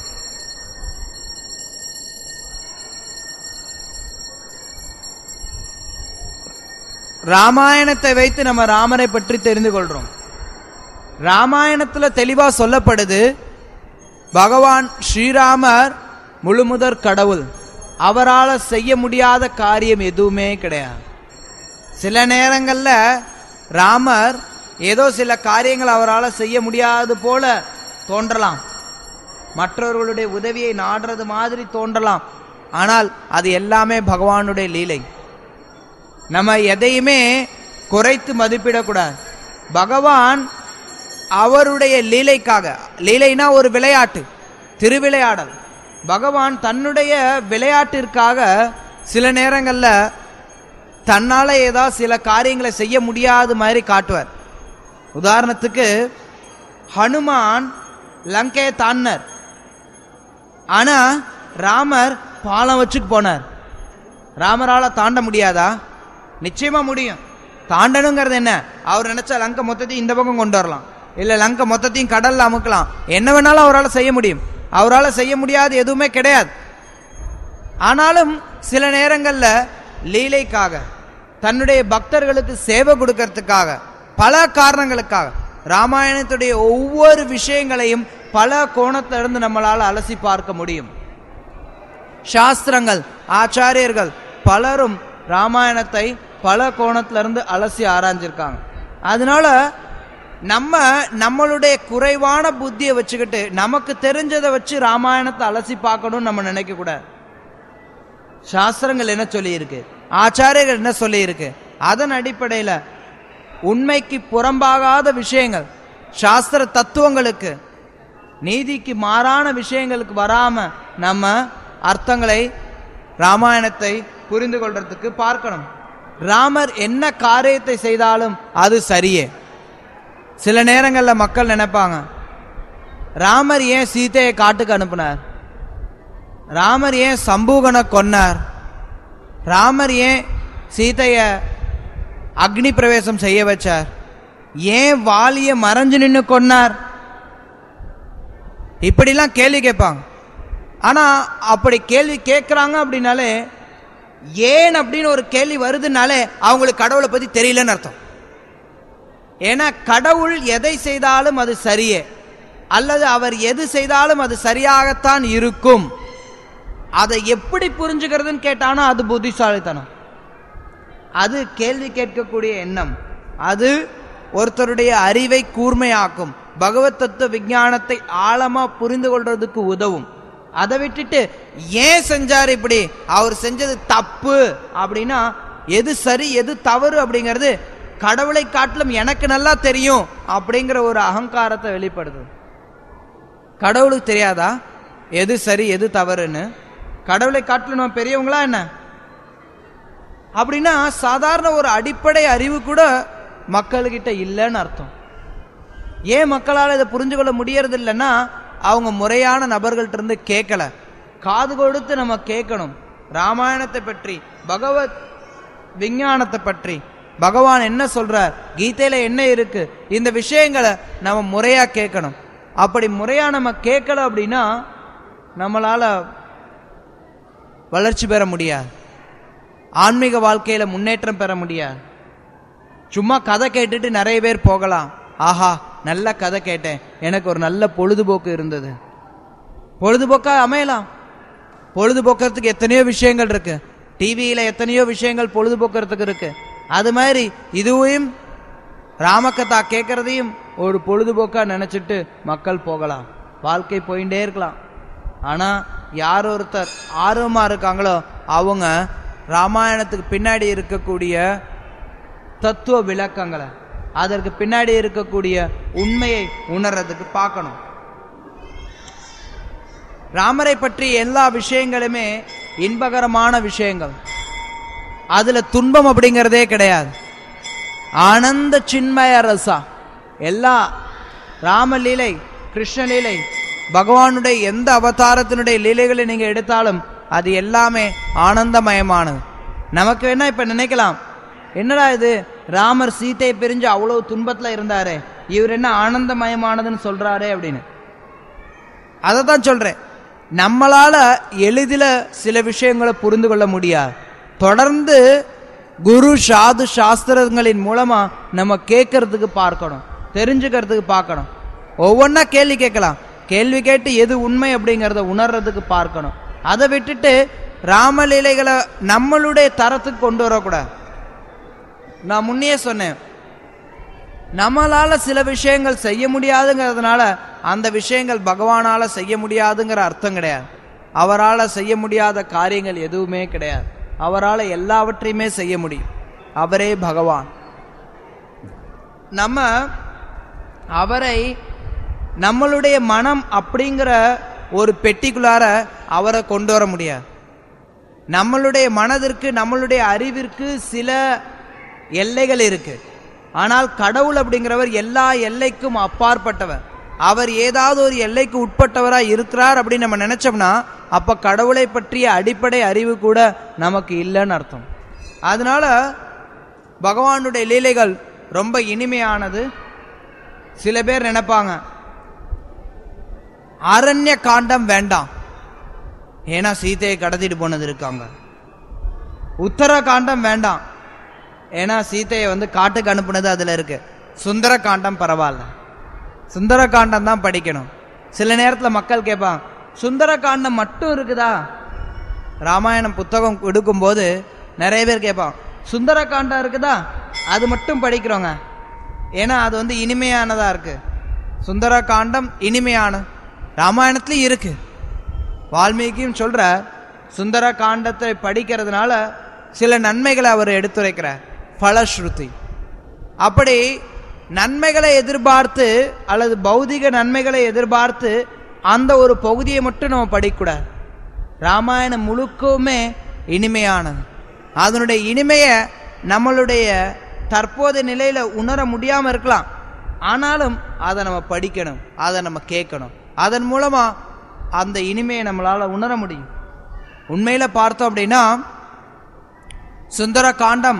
ராமாயணத்தை வைத்து நம்ம ராமரை பற்றி தெரிந்து கொள்றோம் ராமாயணத்துல தெளிவா சொல்லப்படுது பகவான் ஸ்ரீராமர் முழுமுதற் கடவுள் அவரால் செய்ய முடியாத காரியம் எதுவுமே கிடையாது சில நேரங்கள்ல ராமர் ஏதோ சில காரியங்கள் அவரால் செய்ய முடியாது போல தோன்றலாம் மற்றவர்களுடைய உதவியை நாடுறது மாதிரி தோன்றலாம் ஆனால் அது எல்லாமே பகவானுடைய லீலை நம்ம எதையுமே குறைத்து மதிப்பிடக்கூடாது பகவான் அவருடைய லீலைக்காக லீலைனா ஒரு விளையாட்டு திருவிளையாடல் பகவான் தன்னுடைய விளையாட்டிற்காக சில நேரங்கள்ல தன்னால ஏதாவது சில காரியங்களை செய்ய முடியாத மாதிரி காட்டுவார் உதாரணத்துக்கு ஹனுமான் லங்கையை தாண்டினார் ஆனா ராமர் பாலம் வச்சுக்கு போனார் ராமரால தாண்ட முடியாதா நிச்சயமா முடியும் தாண்டணுங்கிறது என்ன அவர் நினைச்சா லங்கை மொத்தத்தையும் இந்த பக்கம் கொண்டு வரலாம் இல்ல லங்கை மொத்தத்தையும் கடல்ல அமுக்கலாம் என்ன வேணாலும் அவரால் செய்ய முடியும் அவரால் செய்ய முடியாது எதுவுமே கிடையாது ஆனாலும் சில நேரங்கள்ல லீலைக்காக தன்னுடைய பக்தர்களுக்கு சேவை கொடுக்கறதுக்காக பல காரணங்களுக்காக ராமாயணத்துடைய ஒவ்வொரு விஷயங்களையும் பல கோணத்துல இருந்து நம்மளால அலசி பார்க்க முடியும் சாஸ்திரங்கள் ஆச்சாரியர்கள் பலரும் ராமாயணத்தை பல கோணத்துல இருந்து அலசி ஆராய்ஞ்சிருக்காங்க அதனால நம்ம நம்மளுடைய குறைவான புத்தியை வச்சுக்கிட்டு நமக்கு தெரிஞ்சதை வச்சு ராமாயணத்தை அலசி பார்க்கணும்னு நம்ம நினைக்க கூடாது சாஸ்திரங்கள் என்ன சொல்லியிருக்கு ஆச்சாரியர்கள் என்ன சொல்லியிருக்கு அதன் அடிப்படையில உண்மைக்கு புறம்பாகாத விஷயங்கள் சாஸ்திர தத்துவங்களுக்கு நீதிக்கு மாறான விஷயங்களுக்கு வராம நம்ம அர்த்தங்களை ராமாயணத்தை புரிந்து கொள்றதுக்கு பார்க்கணும் ராமர் என்ன காரியத்தை செய்தாலும் அது சரியே சில நேரங்களில் மக்கள் நினைப்பாங்க ராமர் ஏன் சீதையை காட்டுக்கு அனுப்புனார் ராமர் ஏன் சம்பூகனை கொன்னார் ராமர் ஏன் சீதைய அக்னி பிரவேசம் செய்ய வச்சார் ஏன் வாலிய மறைஞ்சு நின்று கொன்னார் இப்படிலாம் கேள்வி கேட்பாங்க ஆனா அப்படி கேள்வி கேட்குறாங்க அப்படின்னாலே ஏன் அப்படின்னு ஒரு கேள்வி வருதுனாலே அவங்களுக்கு கடவுளை பத்தி தெரியலன்னு அர்த்தம் ஏன்னா கடவுள் எதை செய்தாலும் அது சரியே அல்லது அவர் எது செய்தாலும் அது சரியாகத்தான் இருக்கும் அதை எப்படி புரிஞ்சுக்கிறதுன்னு கேட்டானா அது புத்திசாலித்தனம் அது கேள்வி கேட்கக்கூடிய எண்ணம் அது ஒருத்தருடைய அறிவை கூர்மையாக்கும் பகவத் தத்துவ விஞ்ஞானத்தை ஆழமா புரிந்து கொள்றதுக்கு உதவும் அதை விட்டுட்டு ஏன் செஞ்சார் இப்படி அவர் செஞ்சது தப்பு அப்படின்னா எது சரி எது தவறு அப்படிங்கிறது கடவுளை காட்டிலும் எனக்கு நல்லா தெரியும் அப்படிங்கிற ஒரு அகங்காரத்தை வெளிப்படுது கடவுளுக்கு தெரியாதா எது சரி எது தவறுன்னு கடவுளை காட்டிலும் நம்ம பெரியவங்களா என்ன அப்படின்னா சாதாரண ஒரு அடிப்படை அறிவு கூட மக்கள்கிட்ட இல்லைன்னு அர்த்தம் ஏன் மக்களால் இதை புரிஞ்சு கொள்ள முடியறது இல்லைன்னா அவங்க முறையான நபர்கள்ட்ட இருந்து கேட்கல காது கொடுத்து நம்ம கேட்கணும் ராமாயணத்தை பற்றி பகவத் விஞ்ஞானத்தை பற்றி பகவான் என்ன சொல்றார் கீதையில என்ன இருக்கு இந்த விஷயங்களை நம்ம முறையா கேட்கணும் அப்படி முறையா நம்ம கேட்கல அப்படின்னா நம்மளால வளர்ச்சி பெற முடியாது ஆன்மீக வாழ்க்கையில முன்னேற்றம் பெற முடியாது சும்மா கதை கேட்டுட்டு நிறைய பேர் போகலாம் ஆஹா நல்ல கதை கேட்டேன் எனக்கு ஒரு நல்ல பொழுதுபோக்கு இருந்தது பொழுதுபோக்கா அமையலாம் பொழுதுபோக்குறதுக்கு எத்தனையோ விஷயங்கள் இருக்கு டிவியில எத்தனையோ விஷயங்கள் பொழுதுபோக்குறதுக்கு இருக்கு அது மாதிரி இதுவையும் ராமகதா கேட்கறதையும் ஒரு பொழுதுபோக்கா நினைச்சிட்டு மக்கள் போகலாம் வாழ்க்கை போயிட்டே இருக்கலாம் ஆனா யார் ஒருத்தர் ஆர்வமா இருக்காங்களோ அவங்க ராமாயணத்துக்கு பின்னாடி இருக்கக்கூடிய தத்துவ விளக்கங்களை அதற்கு பின்னாடி இருக்கக்கூடிய உண்மையை உணர்றதுக்கு பார்க்கணும் ராமரை பற்றி எல்லா விஷயங்களுமே இன்பகரமான விஷயங்கள் அதுல துன்பம் அப்படிங்கிறதே கிடையாது ஆனந்த சின்மய ரசா எல்லா ராமலீலை கிருஷ்ணலீலை பகவானுடைய எந்த அவதாரத்தினுடைய லீலைகளை நீங்க எடுத்தாலும் அது எல்லாமே ஆனந்தமயமானது நமக்கு வேணா இப்ப நினைக்கலாம் என்னடா இது ராமர் சீதையை பிரிஞ்சு அவ்வளவு துன்பத்துல இருந்தாரே இவர் என்ன ஆனந்தமயமானதுன்னு சொல்றாரே அப்படின்னு அதை தான் சொல்றேன் நம்மளால எளிதில் சில விஷயங்களை புரிந்து கொள்ள முடியாது தொடர்ந்து குரு சாது சாஸ்திரங்களின் மூலமா நம்ம கேட்கறதுக்கு பார்க்கணும் தெரிஞ்சுக்கிறதுக்கு பார்க்கணும் ஒவ்வொன்றா கேள்வி கேட்கலாம் கேள்வி கேட்டு எது உண்மை அப்படிங்கிறத உணர்றதுக்கு பார்க்கணும் அதை விட்டுட்டு ராமலீலைகளை நம்மளுடைய தரத்துக்கு கொண்டு வரக்கூடாது நான் முன்னே சொன்னேன் நம்மளால சில விஷயங்கள் செய்ய முடியாதுங்கிறதுனால அந்த விஷயங்கள் பகவானால செய்ய முடியாதுங்கிற அர்த்தம் கிடையாது அவரால் செய்ய முடியாத காரியங்கள் எதுவுமே கிடையாது அவரால் எல்லாவற்றையுமே செய்ய முடியும் அவரே பகவான் நம்ம அவரை நம்மளுடைய மனம் அப்படிங்கிற ஒரு பெட்டிக்குள்ளார அவரை கொண்டு வர முடியாது நம்மளுடைய மனதிற்கு நம்மளுடைய அறிவிற்கு சில எல்லைகள் இருக்கு ஆனால் கடவுள் அப்படிங்கிறவர் எல்லா எல்லைக்கும் அப்பாற்பட்டவர் அவர் ஏதாவது ஒரு எல்லைக்கு உட்பட்டவராக இருக்கிறார் அப்படின்னு நம்ம நினைச்சோம்னா அப்ப கடவுளை பற்றிய அடிப்படை அறிவு கூட நமக்கு இல்லைன்னு அர்த்தம் அதனால பகவானுடைய லீலைகள் ரொம்ப இனிமையானது சில பேர் நினைப்பாங்க அரண்ய காண்டம் வேண்டாம் ஏன்னா சீதையை கடத்திட்டு போனது இருக்காங்க உத்தர காண்டம் வேண்டாம் ஏன்னா சீதையை வந்து காட்டுக்கு அனுப்புனது அதுல இருக்கு சுந்தர காண்டம் பரவாயில்ல சுந்தர காண்டம் தான் படிக்கணும் சில நேரத்தில் மக்கள் கேட்பாங்க சுந்தர காண்டம் மட்டும் இருக்குதா ராமாயணம் புத்தகம் கொடுக்கும்போது நிறைய பேர் கேட்பான் சுந்தர காண்டம் இருக்குதா அது மட்டும் படிக்கிறோங்க ஏன்னா அது வந்து இனிமையானதா இருக்கு சுந்தர காண்டம் இனிமையான ராமாயணத்துலயும் இருக்கு வால்மீகியும் சொல்ற சுந்தர காண்டத்தை படிக்கிறதுனால சில நன்மைகளை அவர் எடுத்துரைக்கிறார் பலஸ்ருதி அப்படி நன்மைகளை எதிர்பார்த்து அல்லது பௌதிக நன்மைகளை எதிர்பார்த்து அந்த ஒரு பகுதியை மட்டும் நம்ம படிக்கக்கூடாது ராமாயணம் முழுக்கவுமே இனிமையானது அதனுடைய இனிமையை நம்மளுடைய தற்போதைய நிலையில உணர முடியாம இருக்கலாம் ஆனாலும் அதை நம்ம படிக்கணும் அதை நம்ம கேட்கணும் அதன் மூலமா அந்த இனிமையை நம்மளால உணர முடியும் உண்மையில பார்த்தோம் அப்படின்னா சுந்தர காண்டம்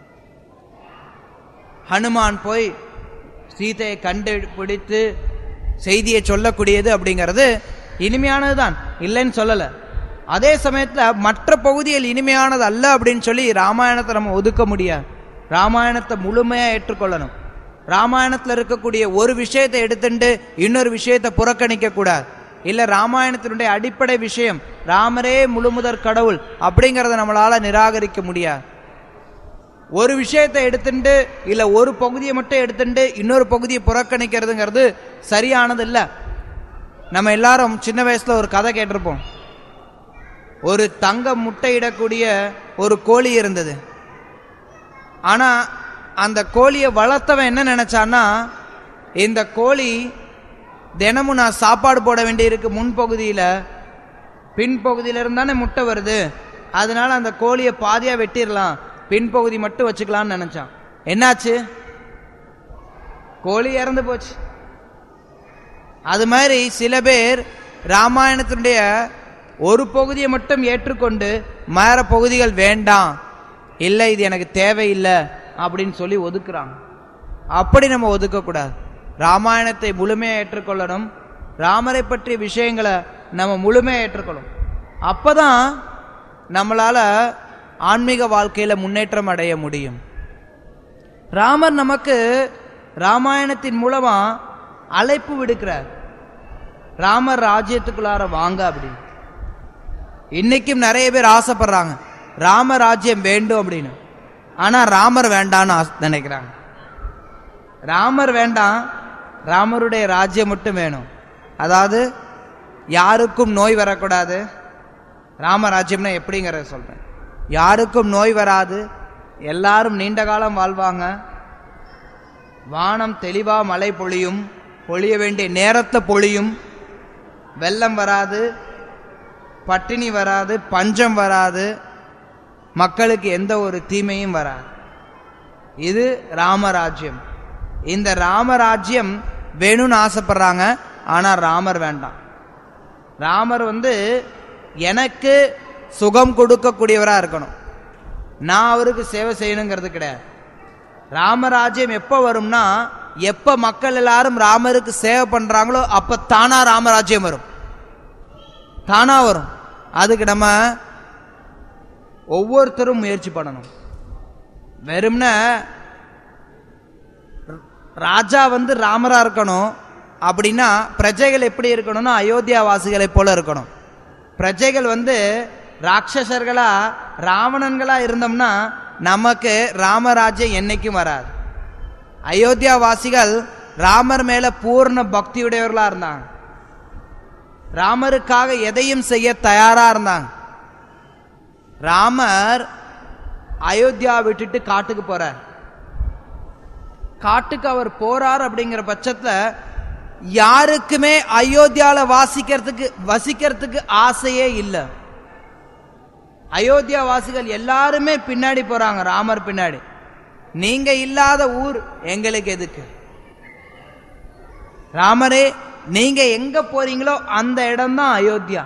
ஹனுமான் போய் சீதையை கண்டுபிடித்து செய்தியை சொல்லக்கூடியது அப்படிங்கிறது இனிமையானதுதான் இல்லைன்னு சொல்லல அதே சமயத்துல மற்ற பகுதிகள் இனிமையானது அல்ல அப்படின்னு சொல்லி ராமாயணத்தை நம்ம ஒதுக்க முடியாது ராமாயணத்தை முழுமையா ஏற்றுக்கொள்ளணும் ராமாயணத்துல இருக்கக்கூடிய ஒரு விஷயத்தை எடுத்துட்டு இன்னொரு விஷயத்தை புறக்கணிக்க கூடாது இல்ல ராமாயணத்தினுடைய அடிப்படை விஷயம் ராமரே முழுமுதற் கடவுள் அப்படிங்கறத நம்மளால நிராகரிக்க முடியாது ஒரு விஷயத்தை எடுத்துட்டு இல்ல ஒரு பகுதியை மட்டும் எடுத்துட்டு இன்னொரு பகுதியை புறக்கணிக்கிறதுங்கிறது சரியானது இல்ல நம்ம எல்லாரும் சின்ன வயசுல ஒரு கதை கேட்டிருப்போம் ஒரு தங்க முட்டையிடக்கூடிய ஒரு கோழி இருந்தது ஆனா அந்த கோழியை வளர்த்தவன் என்ன நினைச்சான்னா இந்த கோழி தினமும் நான் சாப்பாடு போட வேண்டியிருக்கு முன்பகுதியில பின்பகுதியில இருந்தானே முட்டை வருது அதனால அந்த கோழியை பாதியா வெட்டிடலாம் பின்பகுதி மட்டும் வச்சுக்கலாம்னு நினைச்சான் என்னாச்சு கோழி இறந்து போச்சு அது மாதிரி சில பேர் ராமாயணத்தினுடைய ஒரு பகுதியை மட்டும் ஏற்றுக்கொண்டு மற்ற பகுதிகள் வேண்டாம் இல்லை இது எனக்கு தேவையில்லை அப்படின்னு சொல்லி ஒதுக்குறாங்க அப்படி நம்ம ஒதுக்கக்கூடாது ராமாயணத்தை முழுமையாக ஏற்றுக்கொள்ளணும் ராமரை பற்றிய விஷயங்களை நம்ம முழுமையாக ஏற்றுக்கொள்ளணும் அப்பதான் நம்மளால ஆன்மீக வாழ்க்கையில முன்னேற்றம் அடைய முடியும் ராமர் நமக்கு ராமாயணத்தின் மூலமா அழைப்பு விடுக்கிறார் ராமர் ராஜ்யத்துக்குள்ளார வாங்க அப்படின்னு இன்னைக்கும் நிறைய பேர் ஆசைப்படுறாங்க ராம ராஜ்யம் வேண்டும் அப்படின்னு ஆனா ராமர் வேண்டான்னு ஆசை- நினைக்கிறாங்க ராமர் வேண்டாம் ராமருடைய ராஜ்யம் மட்டும் வேணும் அதாவது யாருக்கும் நோய் வரக்கூடாது ராமராஜ்யம்னா எப்படிங்கிறத சொல்றேன் யாருக்கும் நோய் வராது எல்லாரும் நீண்ட காலம் வாழ்வாங்க வானம் தெளிவா மழை பொழியும் பொழிய வேண்டிய நேரத்தை பொழியும் வெள்ளம் வராது பட்டினி வராது பஞ்சம் வராது மக்களுக்கு எந்த ஒரு தீமையும் வராது இது ராமராஜ்யம் இந்த ராமராஜ்யம் வேணும்னு ஆசைப்படுறாங்க ஆனா ராமர் வேண்டாம் ராமர் வந்து எனக்கு சுகம் கொடுக்கக்கூடியவரா இருக்கணும் நான் அவருக்கு சேவை செய்யணுங்கிறது கிடையாது ராமராஜ்யம் எப்ப வரும்னா எப்ப மக்கள் எல்லாரும் ராமருக்கு சேவை பண்றாங்களோ அப்ப தானா ராமராஜ்யம் வரும் தானா வரும் அதுக்கு நம்ம ஒவ்வொருத்தரும் முயற்சி பண்ணணும் வெறும்ன ராஜா வந்து ராமரா இருக்கணும் அப்படின்னா பிரஜைகள் எப்படி இருக்கணும்னா அயோத்தியா வாசிகளை போல இருக்கணும் பிரஜைகள் வந்து ராட்சசர்களா ராவணன்களா இருந்தோம்னா நமக்கு ராமராஜ்யம் என்னைக்கும் வராது அயோத்தியா வாசிகள் ராமர் மேல பூர்ண பக்தியுடையவர்களா இருந்தாங்க ராமருக்காக எதையும் செய்ய தயாரா இருந்தாங்க ராமர் அயோத்தியா விட்டுட்டு காட்டுக்கு போறார் காட்டுக்கு அவர் போறார் அப்படிங்கிற பட்சத்துல யாருக்குமே அயோத்தியால வாசிக்கிறதுக்கு வசிக்கிறதுக்கு ஆசையே இல்லை அயோத்தியா வாசிகள் எல்லாருமே பின்னாடி போறாங்க ராமர் பின்னாடி நீங்க இல்லாத ஊர் எங்களுக்கு எதுக்கு ராமரே நீங்க எங்க போறீங்களோ அந்த இடம்தான் அயோத்தியா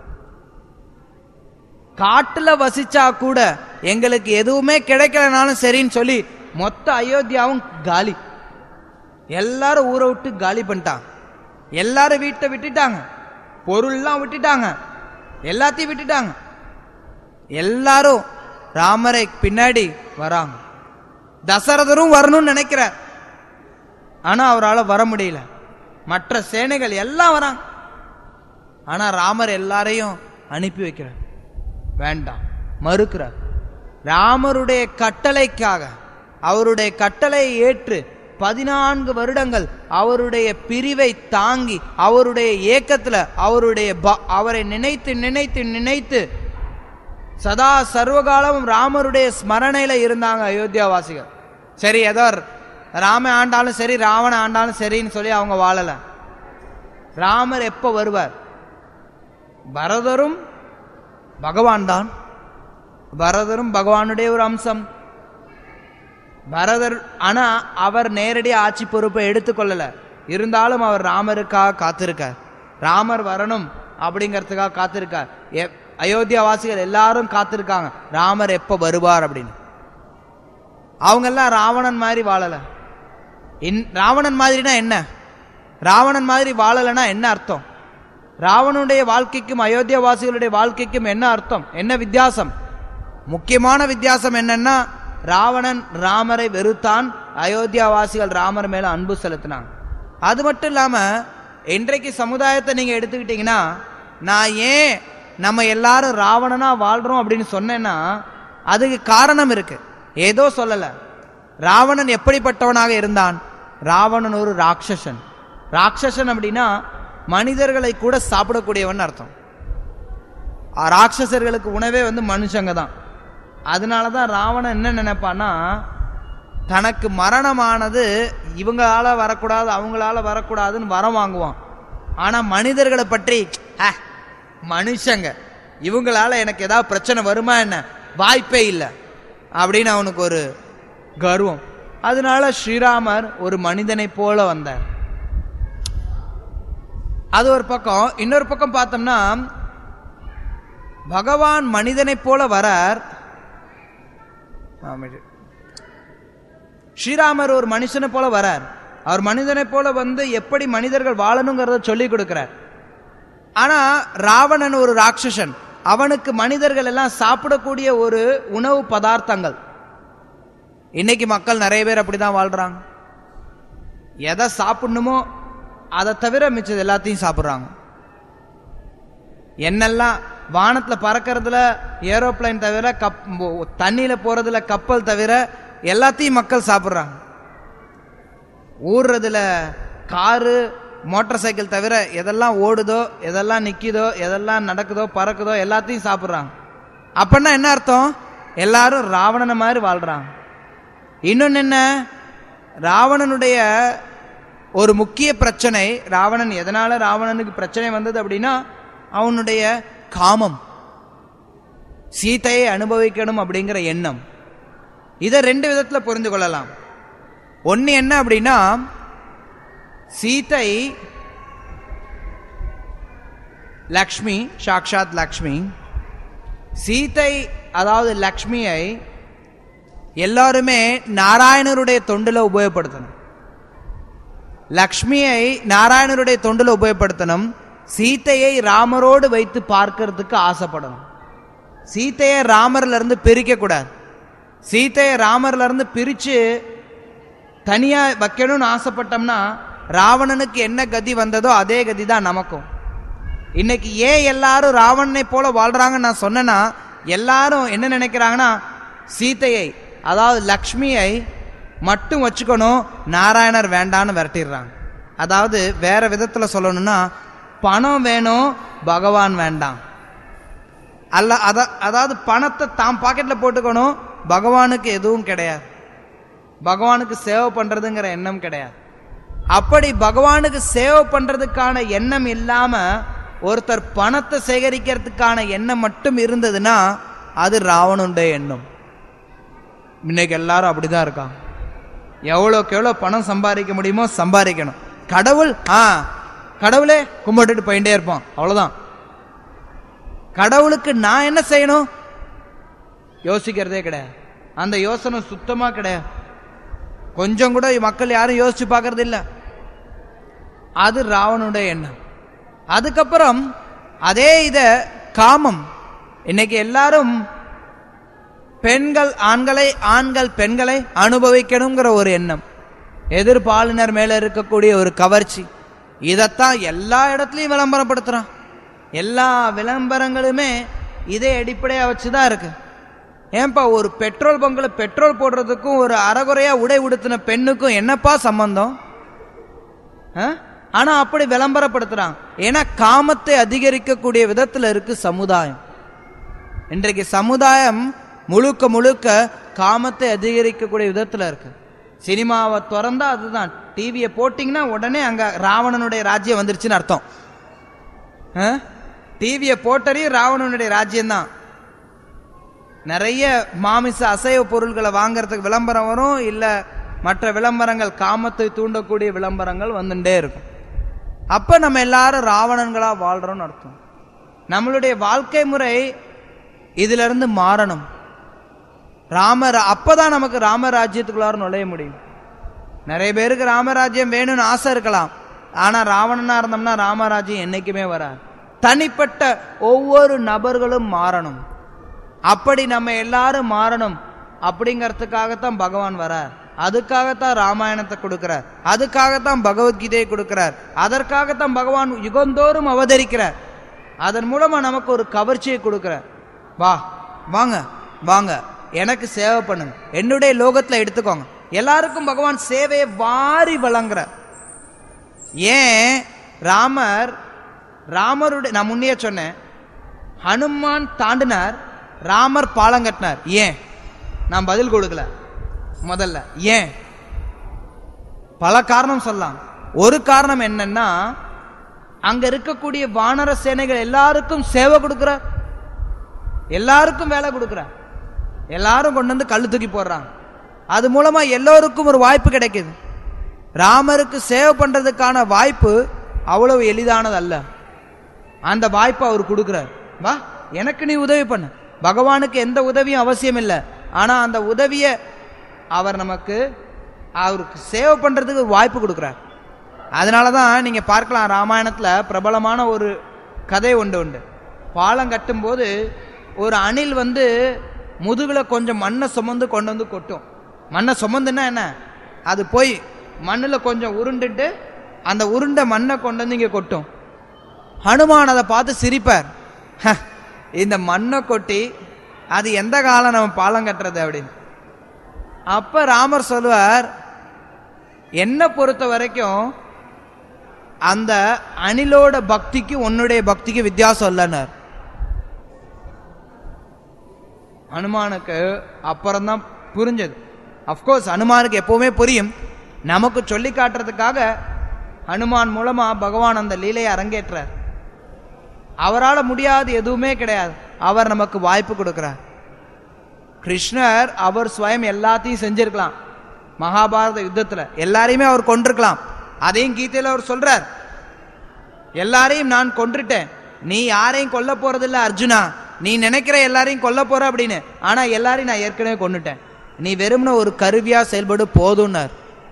காட்டுல வசிச்சா கூட எங்களுக்கு எதுவுமே கிடைக்கலனாலும் சரின்னு சொல்லி மொத்த அயோத்தியாவும் காலி எல்லாரும் ஊரை விட்டு காலி பண்ணிட்டாங்க எல்லாரும் வீட்டை விட்டுட்டாங்க பொருள்லாம் விட்டுட்டாங்க எல்லாத்தையும் விட்டுட்டாங்க எல்லாரும் ராமரை பின்னாடி வராங்க தசரதரும் வரணும்னு நினைக்கிறார் ஆனா அவரால் வர முடியல மற்ற சேனைகள் எல்லாம் வராங்க ஆனா ராமர் எல்லாரையும் அனுப்பி வைக்கிறார் வேண்டாம் மறுக்கிறார் ராமருடைய கட்டளைக்காக அவருடைய கட்டளையை ஏற்று பதினான்கு வருடங்கள் அவருடைய பிரிவை தாங்கி அவருடைய ஏக்கத்துல அவருடைய ப- அவரை நினைத்து நினைத்து நினைத்து சதா சர்வகாலமும் ராமருடைய ஸ்மரணையில இருந்தாங்க அயோத்தியாவாசிகள் சரி ஏதோ ராம ஆண்டாலும் சரி ராவண ஆண்டாலும் சரின்னு சொல்லி அவங்க வாழல ராமர் எப்ப வருவார் பரதரும் பகவான் தான் பரதரும் பகவானுடைய ஒரு அம்சம் பரதர் ஆனா அவர் நேரடி ஆட்சி பொறுப்பை எடுத்துக்கொள்ளல இருந்தாலும் அவர் ராமருக்காக காத்திருக்கார் ராமர் வரணும் அப்படிங்கிறதுக்காக காத்திருக்கார் எ- அயோத்தியா வாசிகள் எல்லாரும் காத்திருக்காங்க ராமர் எப்ப வருவார் அப்படின்னு அவங்க எல்லாம் ராவணன் மாதிரி வாழல இன் ராவணன் மாதிரினா என்ன ராவணன் மாதிரி வாழலைன்னா என்ன அர்த்தம் ராவணனுடைய வாழ்க்கைக்கும் அயோத்தியாவாசிகளுடைய வாழ்க்கைக்கும் என்ன அர்த்தம் என்ன வித்தியாசம் முக்கியமான வித்தியாசம் என்னன்னா ராவணன் ராமரை வெறுத்தான் அயோத்தியாவாசிகள் ராமர் மேல அன்பு செலுத்தினாங்க அது மட்டும் இல்லாம இன்றைக்கு சமுதாயத்தை நீங்க எடுத்துக்கிட்டீங்கன்னா நான் ஏன் நம்ம எல்லாரும் ராவணனா வாழ்றோம் அப்படின்னு சொன்னேன்னா அதுக்கு காரணம் இருக்கு ஏதோ சொல்லல ராவணன் எப்படிப்பட்டவனாக இருந்தான் ராவணன் ஒரு ராட்சசன் ராட்சசன் அப்படின்னா மனிதர்களை கூட சாப்பிடக்கூடியவன் அர்த்தம் ஆ, ராட்சசர்களுக்கு உணவே வந்து மனுஷங்க தான் அதனால தான் ராவணன் என்ன நினைப்பான்னா தனக்கு மரணமானது இவங்களால வரக்கூடாது அவங்களால வரக்கூடாதுன்னு வரம் வாங்குவான் ஆனா மனிதர்களை பற்றி "அ, மனுஷங்க இவங்களால எனக்கு ஏதாவது பிரச்சனை வருமா என்ன வாய்ப்பே இல்லை அப்படின்னு அவனுக்கு ஒரு கர்வம் அதனால ஸ்ரீராமர் ஒரு மனிதனைப் போல வந்தார் அது ஒரு பக்கம் இன்னொரு பக்கம் பார்த்தோம்னா பகவான் மனிதனைப் போல வரார் ஆமா. ஸ்ரீராமர் ஒரு மனுஷனை போல வரார் அவர் மனிதனைப் போல வந்து எப்படி மனிதர்கள் வாழணுங்கிறத சொல்லி கொடுக்கிறார் ஆனா ராவணன் ஒரு ராட்சசன் அவனுக்கு மனிதர்கள் எல்லாம் சாப்பிடக்கூடிய ஒரு உணவு பதார்த்தங்கள் இன்னைக்கு மக்கள் நிறைய பேர் அப்படிதான் வாழ்றாங்க எதை சாப்பிடணுமோ அதை தவிர மிச்சது எல்லாத்தையும் சாப்பிட்றாங்க என்னெல்லாம் வானத்துல பறக்கறதுல ஏரோப்ளைன் தவிர கப் தண்ணியில போறதுல கப்பல் தவிர எல்லாத்தையும் மக்கள் சாப்பிட்றாங்க ஊர்றதுல காரு மோட்டார் சைக்கிள் தவிர எதெல்லாம் ஓடுதோ எதெல்லாம் நிக்குதோ எதெல்லாம் நடக்குதோ பறக்குதோ எல்லாத்தையும் சாப்பிட்றாங்க அப்படின்னா என்ன அர்த்தம் எல்லாரும் ராவணனை மாதிரி வாழ்றாங்க இன்னொன்னு என்ன ராவணனுடைய ஒரு முக்கிய பிரச்சனை ராவணன் எதனால ராவணனுக்கு பிரச்சனை வந்தது அப்படின்னா அவனுடைய காமம் சீதையை அனுபவிக்கணும் அப்படிங்கிற எண்ணம் இதை ரெண்டு விதத்துல புரிந்து கொள்ளலாம் ஒன்னு என்ன அப்படின்னா சீதை லக்ஷ்மி சாக்ஷாத் லக்ஷ்மி சீதை அதாவது லக்ஷ்மியை எல்லாருமே நாராயணருடைய தொண்டுல உபயோகப்படுத்தணும் லக்ஷ்மியை நாராயணருடைய தொண்டுல உபயோகப்படுத்தணும் சீதையை ராமரோடு வைத்து பார்க்கறதுக்கு ஆசைப்படணும் சீதையை ராமர்ல இருந்து பிரிக்க கூடாது சீதையை ராமர்ல இருந்து பிரிச்சு தனியா வைக்கணும்னு ஆசைப்பட்டோம்னா ராவணனுக்கு என்ன கதி வந்ததோ அதே கதி தான் நமக்கும் இன்னைக்கு ஏன் எல்லாரும் ராவணனை போல வாழ்றாங்கன்னு நான் சொன்னேன்னா எல்லாரும் என்ன நினைக்கிறாங்கன்னா சீதையை அதாவது லக்ஷ்மியை மட்டும் வச்சுக்கணும் நாராயணர் வேண்டான்னு விரட்டிடுறாங்க அதாவது வேற விதத்துல சொல்லணும்னா பணம் வேணும் பகவான் வேண்டாம் அல்ல அத அதாவது பணத்தை தாம் பாக்கெட்ல போட்டுக்கணும் பகவானுக்கு எதுவும் கிடையாது பகவானுக்கு சேவை பண்றதுங்கிற எண்ணம் கிடையாது அப்படி பகவானுக்கு சேவை பண்றதுக்கான எண்ணம் இல்லாம ஒருத்தர் பணத்தை சேகரிக்கிறதுக்கான எண்ணம் மட்டும் இருந்ததுன்னா அது ராவணுடைய எண்ணம் இன்னைக்கு எல்லாரும் அப்படிதான் இருக்காங்க எவ்வளோக்கு எவ்வளோ பணம் சம்பாதிக்க முடியுமோ சம்பாதிக்கணும் கடவுள் ஆ கடவுளே கும்பிட்டுட்டு போயிட்டே இருப்போம் அவ்வளவுதான் கடவுளுக்கு நான் என்ன செய்யணும் யோசிக்கிறதே கிடையாது அந்த யோசனை சுத்தமா கிடையாது கொஞ்சம் கூட மக்கள் யாரும் யோசிச்சு பார்க்கறது இல்ல அது ராவனுடைய எண்ணம் அதுக்கப்புறம் அதே இத காமம் இன்னைக்கு எல்லாரும் பெண்கள் ஆண்களை ஆண்கள் பெண்களை அனுபவிக்கணுங்கிற ஒரு எண்ணம் எதிர்பாலினர் மேல இருக்கக்கூடிய ஒரு கவர்ச்சி இதைத்தான் எல்லா இடத்துலயும் விளம்பரப்படுத்துறான் எல்லா விளம்பரங்களுமே இதே அடிப்படையா வச்சுதான் இருக்கு ஏன்பா ஒரு பெட்ரோல் பங்க்ல பெட்ரோல் போடுறதுக்கும் ஒரு அறகுறையா உடை உடுத்தின பெண்ணுக்கும் என்னப்பா சம்பந்தம் ஆ? ஆனா அப்படி விளம்பரப்படுத்துறான் ஏன்னா காமத்தை அதிகரிக்கக்கூடிய விதத்துல இருக்கு சமுதாயம் இன்றைக்கு சமுதாயம் முழுக்க முழுக்க காமத்தை அதிகரிக்கக்கூடிய விதத்துல இருக்கு சினிமாவை திறந்தா அதுதான் டிவியை போட்டிங்கன்னா உடனே அங்க ராவணனுடைய ராஜ்யம் வந்துருச்சுன்னு அர்த்தம் டிவியை போட்டறியும் ராவணனுடைய ராஜ்யம் தான் நிறைய மாமிச அசைவ பொருள்களை வாங்குறதுக்கு விளம்பரம் வரும் இல்ல மற்ற விளம்பரங்கள் காமத்தை தூண்டக்கூடிய விளம்பரங்கள் வந்துட்டே இருக்கும் அப்ப நம்ம எல்லாரும் ராவணன்களா வாழ்றோம்னு அர்த்தம் நம்மளுடைய வாழ்க்கை முறை இதுல இருந்து மாறணும் ராமர் அப்பதான் நமக்கு ராமராஜ்யத்துக்குள்ளார நுழைய முடியும் நிறைய பேருக்கு ராமராஜ்யம் வேணும்னு ஆசை இருக்கலாம் ஆனா ராவணனா இருந்தோம்னா ராமராஜ்யம் என்னைக்குமே வராது தனிப்பட்ட ஒவ்வொரு நபர்களும் மாறணும் அப்படி நம்ம எல்லாரும் மாறணும் அப்படிங்கறதுக்காகத்தான் பகவான் வரார் அதுக்காகத்தான் ராமாயணத்தை கொடுக்கிறார் அதுக்காகத்தான் பகவத்கீதையை கொடுக்கிறார் அதற்காகத்தான் பகவான் யுகந்தோறும் அவதரிக்கிறார் அதன் மூலமா நமக்கு ஒரு கவர்ச்சியை கொடுக்கிறார் வா வாங்க வாங்க எனக்கு சேவை பண்ணுங்க என்னுடைய லோகத்துல எடுத்துக்கோங்க எல்லாருக்கும் பகவான் சேவையை வாரி வழங்குறார் ஏன் ராமர் ராமருடைய நான் முன்னே சொன்னேன் ஹனுமான் தாண்டினார் ராமர் பாலம் கட்டினார் ஏன் நான் பதில் கொடுக்கல முதல்ல ஏன் பல காரணம் சொல்லலாம் ஒரு காரணம் என்னன்னா அங்க இருக்கக்கூடிய வானர சேனைகள் எல்லாருக்கும் சேவை கொடுக்கிறார் எல்லாருக்கும் வேலை கொடுக்கிறார் எல்லாரும் கொண்டு வந்து கல்லு தூக்கி போடுறாங்க அது மூலமா எல்லோருக்கும் ஒரு வாய்ப்பு கிடைக்குது ராமருக்கு சேவை பண்றதுக்கான வாய்ப்பு அவ்வளவு எளிதானது அல்ல அந்த வாய்ப்பை அவர் கொடுக்கிறார் வா எனக்கு நீ உதவி பண்ணு பகவானுக்கு எந்த உதவியும் அவசியம் இல்லை ஆனா அந்த உதவியை அவர் நமக்கு அவருக்கு சேவை பண்றதுக்கு ஒரு வாய்ப்பு கொடுக்கிறார் அதனால தான் நீங்க பார்க்கலாம் ராமாயணத்துல பிரபலமான ஒரு கதை உண்டு உண்டு பாலம் கட்டும்போது ஒரு அணில் வந்து முதுகுல கொஞ்சம் மண்ணை சுமந்து கொண்டு வந்து கொட்டும் மண்ணை சுமந்துன்னா என்ன அது போய் மண்ணில் கொஞ்சம் உருண்டுட்டு அந்த உருண்டை மண்ணை கொண்டு வந்து இங்கே கொட்டும் ஹனுமான் அதை பார்த்து சிரிப்பார் "ஹ, இந்த மண்ணை கொட்டி அது எந்த காலம் நம்ம பாலம் கட்டுறது அப்படின்னு அப்ப ராமர் சொல்லுவார் என்னை பொறுத்த வரைக்கும் அந்த அணிலோட பக்திக்கு உன்னுடைய பக்திக்கு வித்தியாசம் இல்லைன்னார் ஹனுமானுக்கு அப்புறம்தான் புரிஞ்சது அஃப்கோர்ஸ் ஹனுமானுக்கு எப்பவுமே புரியும் நமக்கு சொல்லி காட்டுறதுக்காக ஹனுமான் மூலமா பகவான் அந்த லீலையை அரங்கேற்றார் அவரால் முடியாது எதுவுமே கிடையாது அவர் நமக்கு வாய்ப்பு கொடுக்கிறார் கிருஷ்ணர் அவர் ஸ்வயம் எல்லாத்தையும் செஞ்சிருக்கலாம் மகாபாரத யுத்தத்துல எல்லாரையுமே அவர் கொண்டிருக்கலாம் அதையும் கீதையில அவர் சொல்றார் எல்லாரையும் நான் கொன்றுட்டேன் நீ யாரையும் கொல்ல போறதில்ல அர்ஜுனா நீ நினைக்கிற எல்லாரையும் கொல்ல போற அப்படின்னு ஆனா எல்லாரையும் நான் ஏற்கனவே கொன்னுட்டேன் நீ வெறும்ன ஒரு கருவியா செயல்படு போதும்னார்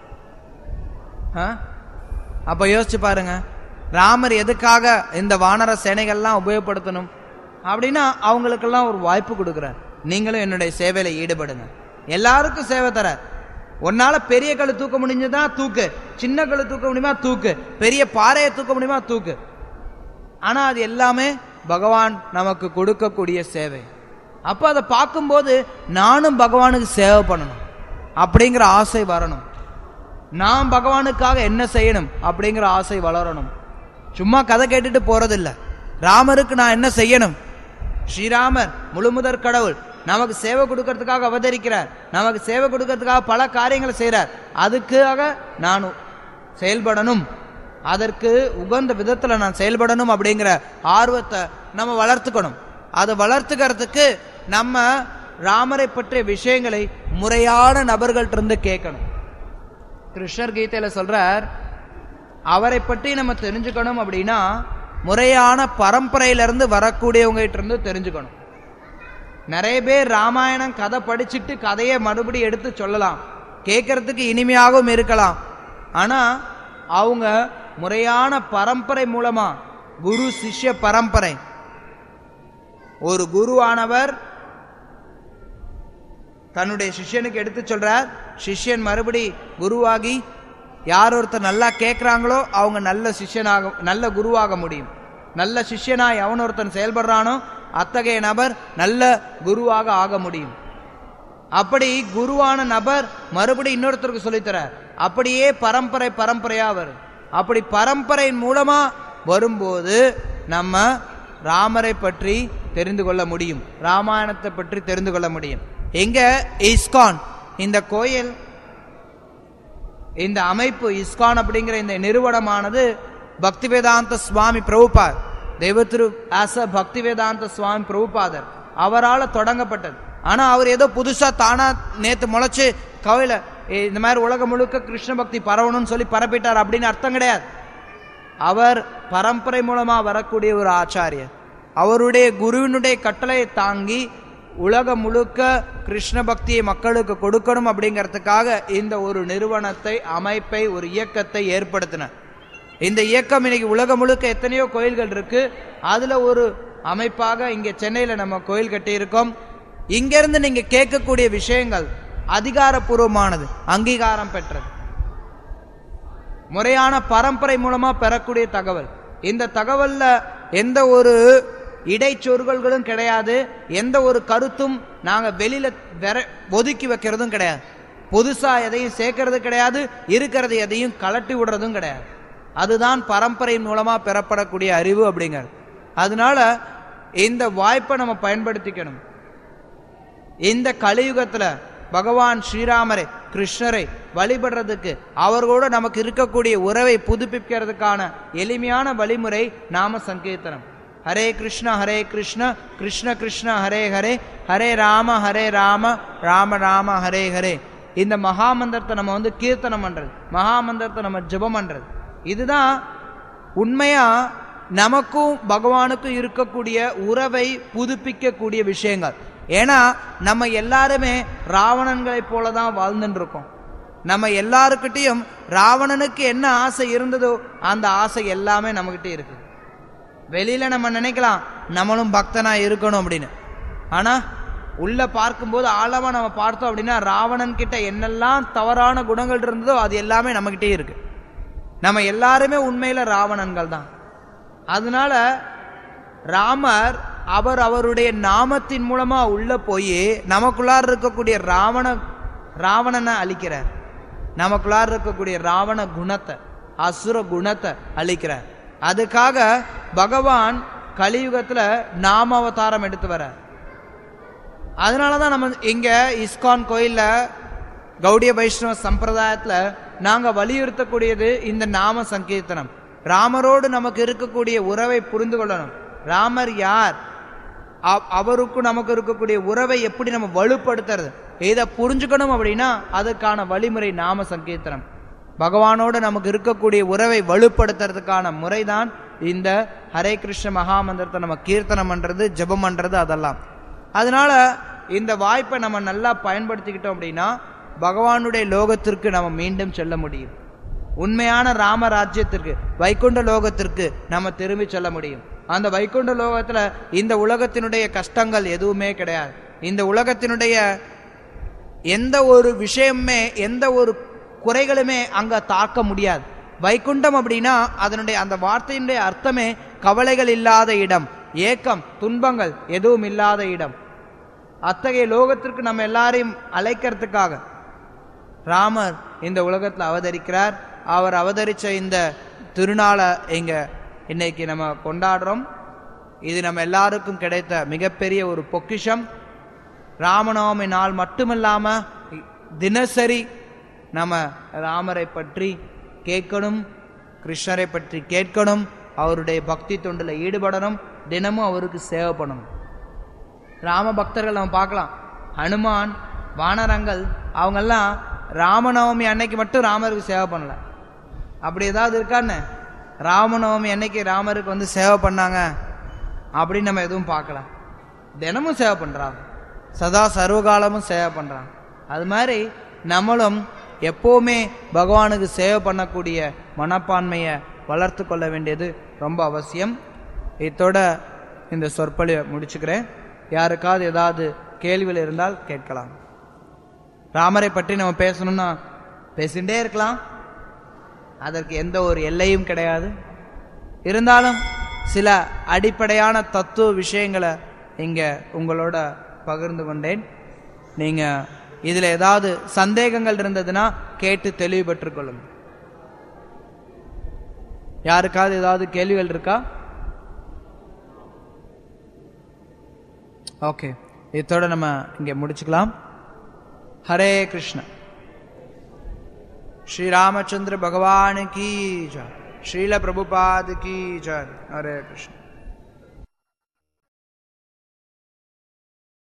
ஆ? அப்ப யோசிச்சு பாருங்க ராமர் எதுக்காக இந்த வானர சேனைகள்லாம் உபயோகப்படுத்தணும் அப்படின்னா அவங்களுக்கெல்லாம் ஒரு வாய்ப்பு கொடுக்குறார் நீங்களும் என்னுடைய சேவையில ஈடுபடுங்க எல்லாருக்கும் சேவை தர உன்னால பெரிய கல்லு தூக்க முடிஞ்சதா தூக்கு சின்ன கல்லு தூக்க முடியுமா தூக்கு பெரிய பாறையை தூக்க முடியுமா தூக்கு ஆனா அது எல்லாமே பகவான் நமக்கு கொடுக்கக்கூடிய சேவை அப்ப அதை பார்க்கும்போது நானும் பகவானுக்கு சேவை பண்ணணும் அப்படிங்கிற ஆசை வரணும் நான் பகவானுக்காக என்ன செய்யணும் அப்படிங்கிற ஆசை வளரணும் சும்மா கதை கேட்டுட்டு போறதில்ல ராமருக்கு நான் என்ன செய்யணும் ஸ்ரீராமர் முழுமுதற் கடவுள் நமக்கு சேவை கொடுக்கறதுக்காக அவதரிக்கிறார் நமக்கு சேவை கொடுக்கறதுக்காக பல காரியங்களை செய்றார் அதுக்காக நான் செயல்படணும் அதற்கு உகந்த விதத்துல நான் செயல்படணும் அப்படிங்கிற ஆர்வத்தை நம்ம வளர்த்துக்கணும் அதை வளர்த்துக்கிறதுக்கு நம்ம ராமரை பற்றிய விஷயங்களை முறையான நபர்கள்ட்ட இருந்து கேட்கணும் கிருஷ்ணர் கீதையில சொல்றார் அவரை பற்றி நம்ம தெரிஞ்சுக்கணும் அப்படின்னா முறையான பரம்பரையிலிருந்து வரக்கூடியவங்க கிட்ட இருந்து தெரிஞ்சுக்கணும் நிறைய பேர் ராமாயணம் கதை படிச்சுட்டு கதையை மறுபடி எடுத்து சொல்லலாம் கேட்கறதுக்கு இனிமையாகவும் இருக்கலாம் ஆனா அவங்க முறையான பரம்பரை மூலமா குரு சிஷ்ய பரம்பரை ஒரு குருவானவர் தன்னுடைய சிஷ்யனுக்கு எடுத்து சொல்றார் சிஷ்யன் மறுபடி குருவாகி யார் ஒருத்தர் நல்லா கேட்குறாங்களோ அவங்க நல்ல சிஷ்யனாக நல்ல குருவாக முடியும் நல்ல சிஷ்யனாய் எவன் ஒருத்தன் செயல்படுறானோ அத்தகைய நபர் நல்ல குருவாக ஆக முடியும் அப்படி குருவான நபர் மறுபடி இன்னொருத்தருக்கு சொல்லித்தரார் அப்படியே பரம்பரை பரம்பரையா வரும் அப்படி பரம்பரையின் மூலமா வரும்போது நம்ம ராமரை பற்றி தெரிந்து கொள்ள முடியும் ராமாயணத்தை பற்றி தெரிந்து கொள்ள முடியும் எங்க இஸ்கான் இந்த கோயில் இந்த அமைப்பு இஸ்கான் அப்படிங்கிற இந்த நிறுவனமானது பக்தி வேதாந்த சுவாமி பிரபுபாத் தெய்வத்திரு ஆச பக்தி வேதாந்த சுவாமி பிரபுபாதர் அவரால் தொடங்கப்பட்டது ஆனா அவர் ஏதோ புதுசா தானா நேத்து முளைச்சு கோயில "ஏய், இந்த மாதிரி உலகம் முழுக்க கிருஷ்ண பக்தி பரவணும்னு சொல்லி பரப்பிட்டார் அப்படின்னு அர்த்தம் கிடையாது அவர் பரம்பரை மூலமா வரக்கூடிய ஒரு ஆச்சாரியர் அவருடைய குருவினுடைய கட்டளையை தாங்கி உலகம் முழுக்க கிருஷ்ண பக்தியை மக்களுக்கு கொடுக்கணும் அப்படிங்கிறதுக்காக இந்த ஒரு நிறுவனத்தை அமைப்பை ஒரு இயக்கத்தை ஏற்படுத்தினார் இந்த இயக்கம் இன்னைக்கு உலகம் முழுக்க எத்தனையோ கோயில்கள் இருக்கு அதுல ஒரு அமைப்பாக இங்க சென்னையில நம்ம கோயில் கட்டி இருக்கோம் இங்க இருந்து நீங்க கேட்கக்கூடிய விஷயங்கள் அதிகாரப்பூர்வமானது அங்கீகாரம் பெற்றது முறையான பரம்பரை மூலமா பெறக்கூடிய தகவல் இந்த தகவல்ல எந்த ஒரு இடைச்சொற்கள்களும் கிடையாது எந்த ஒரு கருத்தும் நாங்க வெளியில வெற ஒதுக்கி வைக்கிறதும் கிடையாது புதுசா எதையும் சேர்க்கறது கிடையாது இருக்கிறது எதையும் கலட்டி விடுறதும் கிடையாது அதுதான் பரம்பரை மூலமா பெறப்படக்கூடிய அறிவு அப்படிங்கிறது அதனால இந்த வாய்ப்பை நம்ம பயன்படுத்திக்கணும் இந்த கலியுகத்துல பகவான் ஸ்ரீராமரை கிருஷ்ணரை வழிபடுறதுக்கு அவர்களோட நமக்கு இருக்கக்கூடிய உறவை புதுப்பிக்கிறதுக்கான எளிமையான வழிமுறை நாம சங்கீர்த்தனம் ஹரே கிருஷ்ண ஹரே கிருஷ்ண கிருஷ்ண கிருஷ்ண ஹரே ஹரே ஹரே ராம ஹரே ராம ராம ராம ஹரே ஹரே இந்த மகாமந்திரத்தை நம்ம வந்து கீர்த்தனம் பண்றது மகாமந்திரத்தை நம்ம ஜெபம் பண்றது இதுதான் உண்மையா நமக்கும் பகவானுக்கும் இருக்கக்கூடிய உறவை புதுப்பிக்கக்கூடிய விஷயங்கள் ஏன்னா நம்ம எல்லாருமே ராவணன்களை போல தான் வாழ்ந்துட்டு இருக்கோம் நம்ம எல்லாருக்கிட்டையும் ராவணனுக்கு என்ன ஆசை இருந்ததோ அந்த ஆசை எல்லாமே நம்மகிட்ட இருக்கு வெளியில நம்ம நினைக்கலாம் நம்மளும் பக்தனா இருக்கணும் அப்படின்னு ஆனா உள்ள பார்க்கும்போது ஆழமா நம்ம பார்த்தோம் அப்படின்னா ராவணன் கிட்ட என்னெல்லாம் தவறான குணங்கள் இருந்ததோ அது எல்லாமே நம்மகிட்டே இருக்கு நம்ம எல்லாருமே உண்மையில ராவணன்கள் தான் அதனால ராமர் அவர் அவருடைய நாமத்தின் மூலமா உள்ள போய் நமக்குள்ளார் இருக்கக்கூடிய ராவண ராவணனை அழிக்கிறார் நமக்குள்ளார் இருக்கக்கூடிய ராவண குணத்தை அசுர குணத்தை அழிக்கிறார் அதுக்காக பகவான் கலியுகத்துல நாம அவதாரம் எடுத்து வரார் அதனாலதான் நம்ம இங்க இஸ்கான் கோயில்ல கௌடிய வைஷ்ணவ சம்பிரதாயத்துல நாங்க வலியுறுத்தக்கூடியது இந்த நாம சங்கீர்த்தனம் ராமரோடு நமக்கு இருக்கக்கூடிய உறவை புரிந்து கொள்ளணும் ராமர் யார் அவ- அவருக்கும் நமக்கு இருக்கக்கூடிய உறவை எப்படி நம்ம வலுப்படுத்துறது இதை புரிஞ்சுக்கணும் அப்படின்னா அதுக்கான வழிமுறை நாம சங்கீர்த்தனம் பகவானோடு நமக்கு இருக்கக்கூடிய உறவை வலுப்படுத்துறதுக்கான முறைதான் இந்த ஹரே கிருஷ்ண மகாமந்திரத்தை நம்ம கீர்த்தனம் பண்றது ஜெபம் பண்றது அதெல்லாம் அதனால இந்த வாய்ப்பை நம்ம நல்லா பயன்படுத்திக்கிட்டோம் அப்படின்னா பகவானுடைய லோகத்திற்கு நம்ம மீண்டும் செல்ல முடியும் உண்மையான ராம ராஜ்யத்திற்கு வைகுண்ட லோகத்திற்கு நம்ம திரும்பி செல்ல முடியும் அந்த வைகுண்ட லோகத்துல இந்த உலகத்தினுடைய கஷ்டங்கள் எதுவுமே கிடையாது இந்த உலகத்தினுடைய எந்த ஒரு விஷயமுமே எந்த ஒரு குறைகளுமே அங்க தாக்க முடியாது வைகுண்டம் அப்படின்னா அதனுடைய அந்த வார்த்தையினுடைய அர்த்தமே கவலைகள் இல்லாத இடம் ஏக்கம் துன்பங்கள் எதுவும் இல்லாத இடம் அத்தகைய லோகத்திற்கு நம்ம எல்லாரையும் அழைக்கிறதுக்காக ராமர் இந்த உலகத்தில் அவதரிக்கிறார் அவர் அவதரிச்ச இந்த திருநாளை இங்க இன்னைக்கு நம்ம கொண்டாடுறோம் இது நம்ம எல்லாருக்கும் கிடைத்த மிகப்பெரிய ஒரு பொக்கிஷம் ராமநவமி நாள் மட்டுமில்லாம தினசரி நம்ம ராமரை பற்றி கேட்கணும் கிருஷ்ணரை பற்றி கேட்கணும் அவருடைய பக்தி தொண்டில் ஈடுபடணும் தினமும் அவருக்கு சேவை பண்ணணும் ராம பக்தர்கள் நம்ம பார்க்கலாம் ஹனுமான் வானரங்கள் அவங்கெல்லாம் ராமநவமி அன்னைக்கு மட்டும் ராமருக்கு சேவை பண்ணல அப்படி ஏதாவது இருக்கான்னு ராமநவமி அன்னைக்கு ராமருக்கு வந்து சேவை பண்ணாங்க அப்படின்னு நம்ம எதுவும் பார்க்கல தினமும் சேவை பண்றாங்க சதா சர்வகாலமும் சேவை பண்றாங்க அது மாதிரி நம்மளும் எப்பவுமே பகவானுக்கு சேவை பண்ணக்கூடிய மனப்பான்மையை வளர்த்து கொள்ள வேண்டியது ரொம்ப அவசியம் இத்தோட இந்த சொற்பொழிவை முடிச்சுக்கிறேன் யாருக்காவது ஏதாவது கேள்விகள் இருந்தால் கேட்கலாம் ராமரை பற்றி நம்ம பேசணும்னா பேசிகிட்டே இருக்கலாம் அதற்கு எந்த ஒரு எல்லையும் கிடையாது இருந்தாலும் சில அடிப்படையான தத்துவ விஷயங்களை இங்க உங்களோட பகிர்ந்து கொண்டேன் நீங்க இதுல ஏதாவது சந்தேகங்கள் இருந்ததுன்னா கேட்டு தெளிவு பெற்றுக் கொள்ளுங்க யாருக்காவது ஏதாவது கேள்விகள் இருக்கா ஓகே இதோட நம்ம இங்க முடிச்சுக்கலாம் ஹரே கிருஷ்ண श्री रामचंद्र भगवान की जय श्रील प्रभुपाद की जय हरे कृष्ण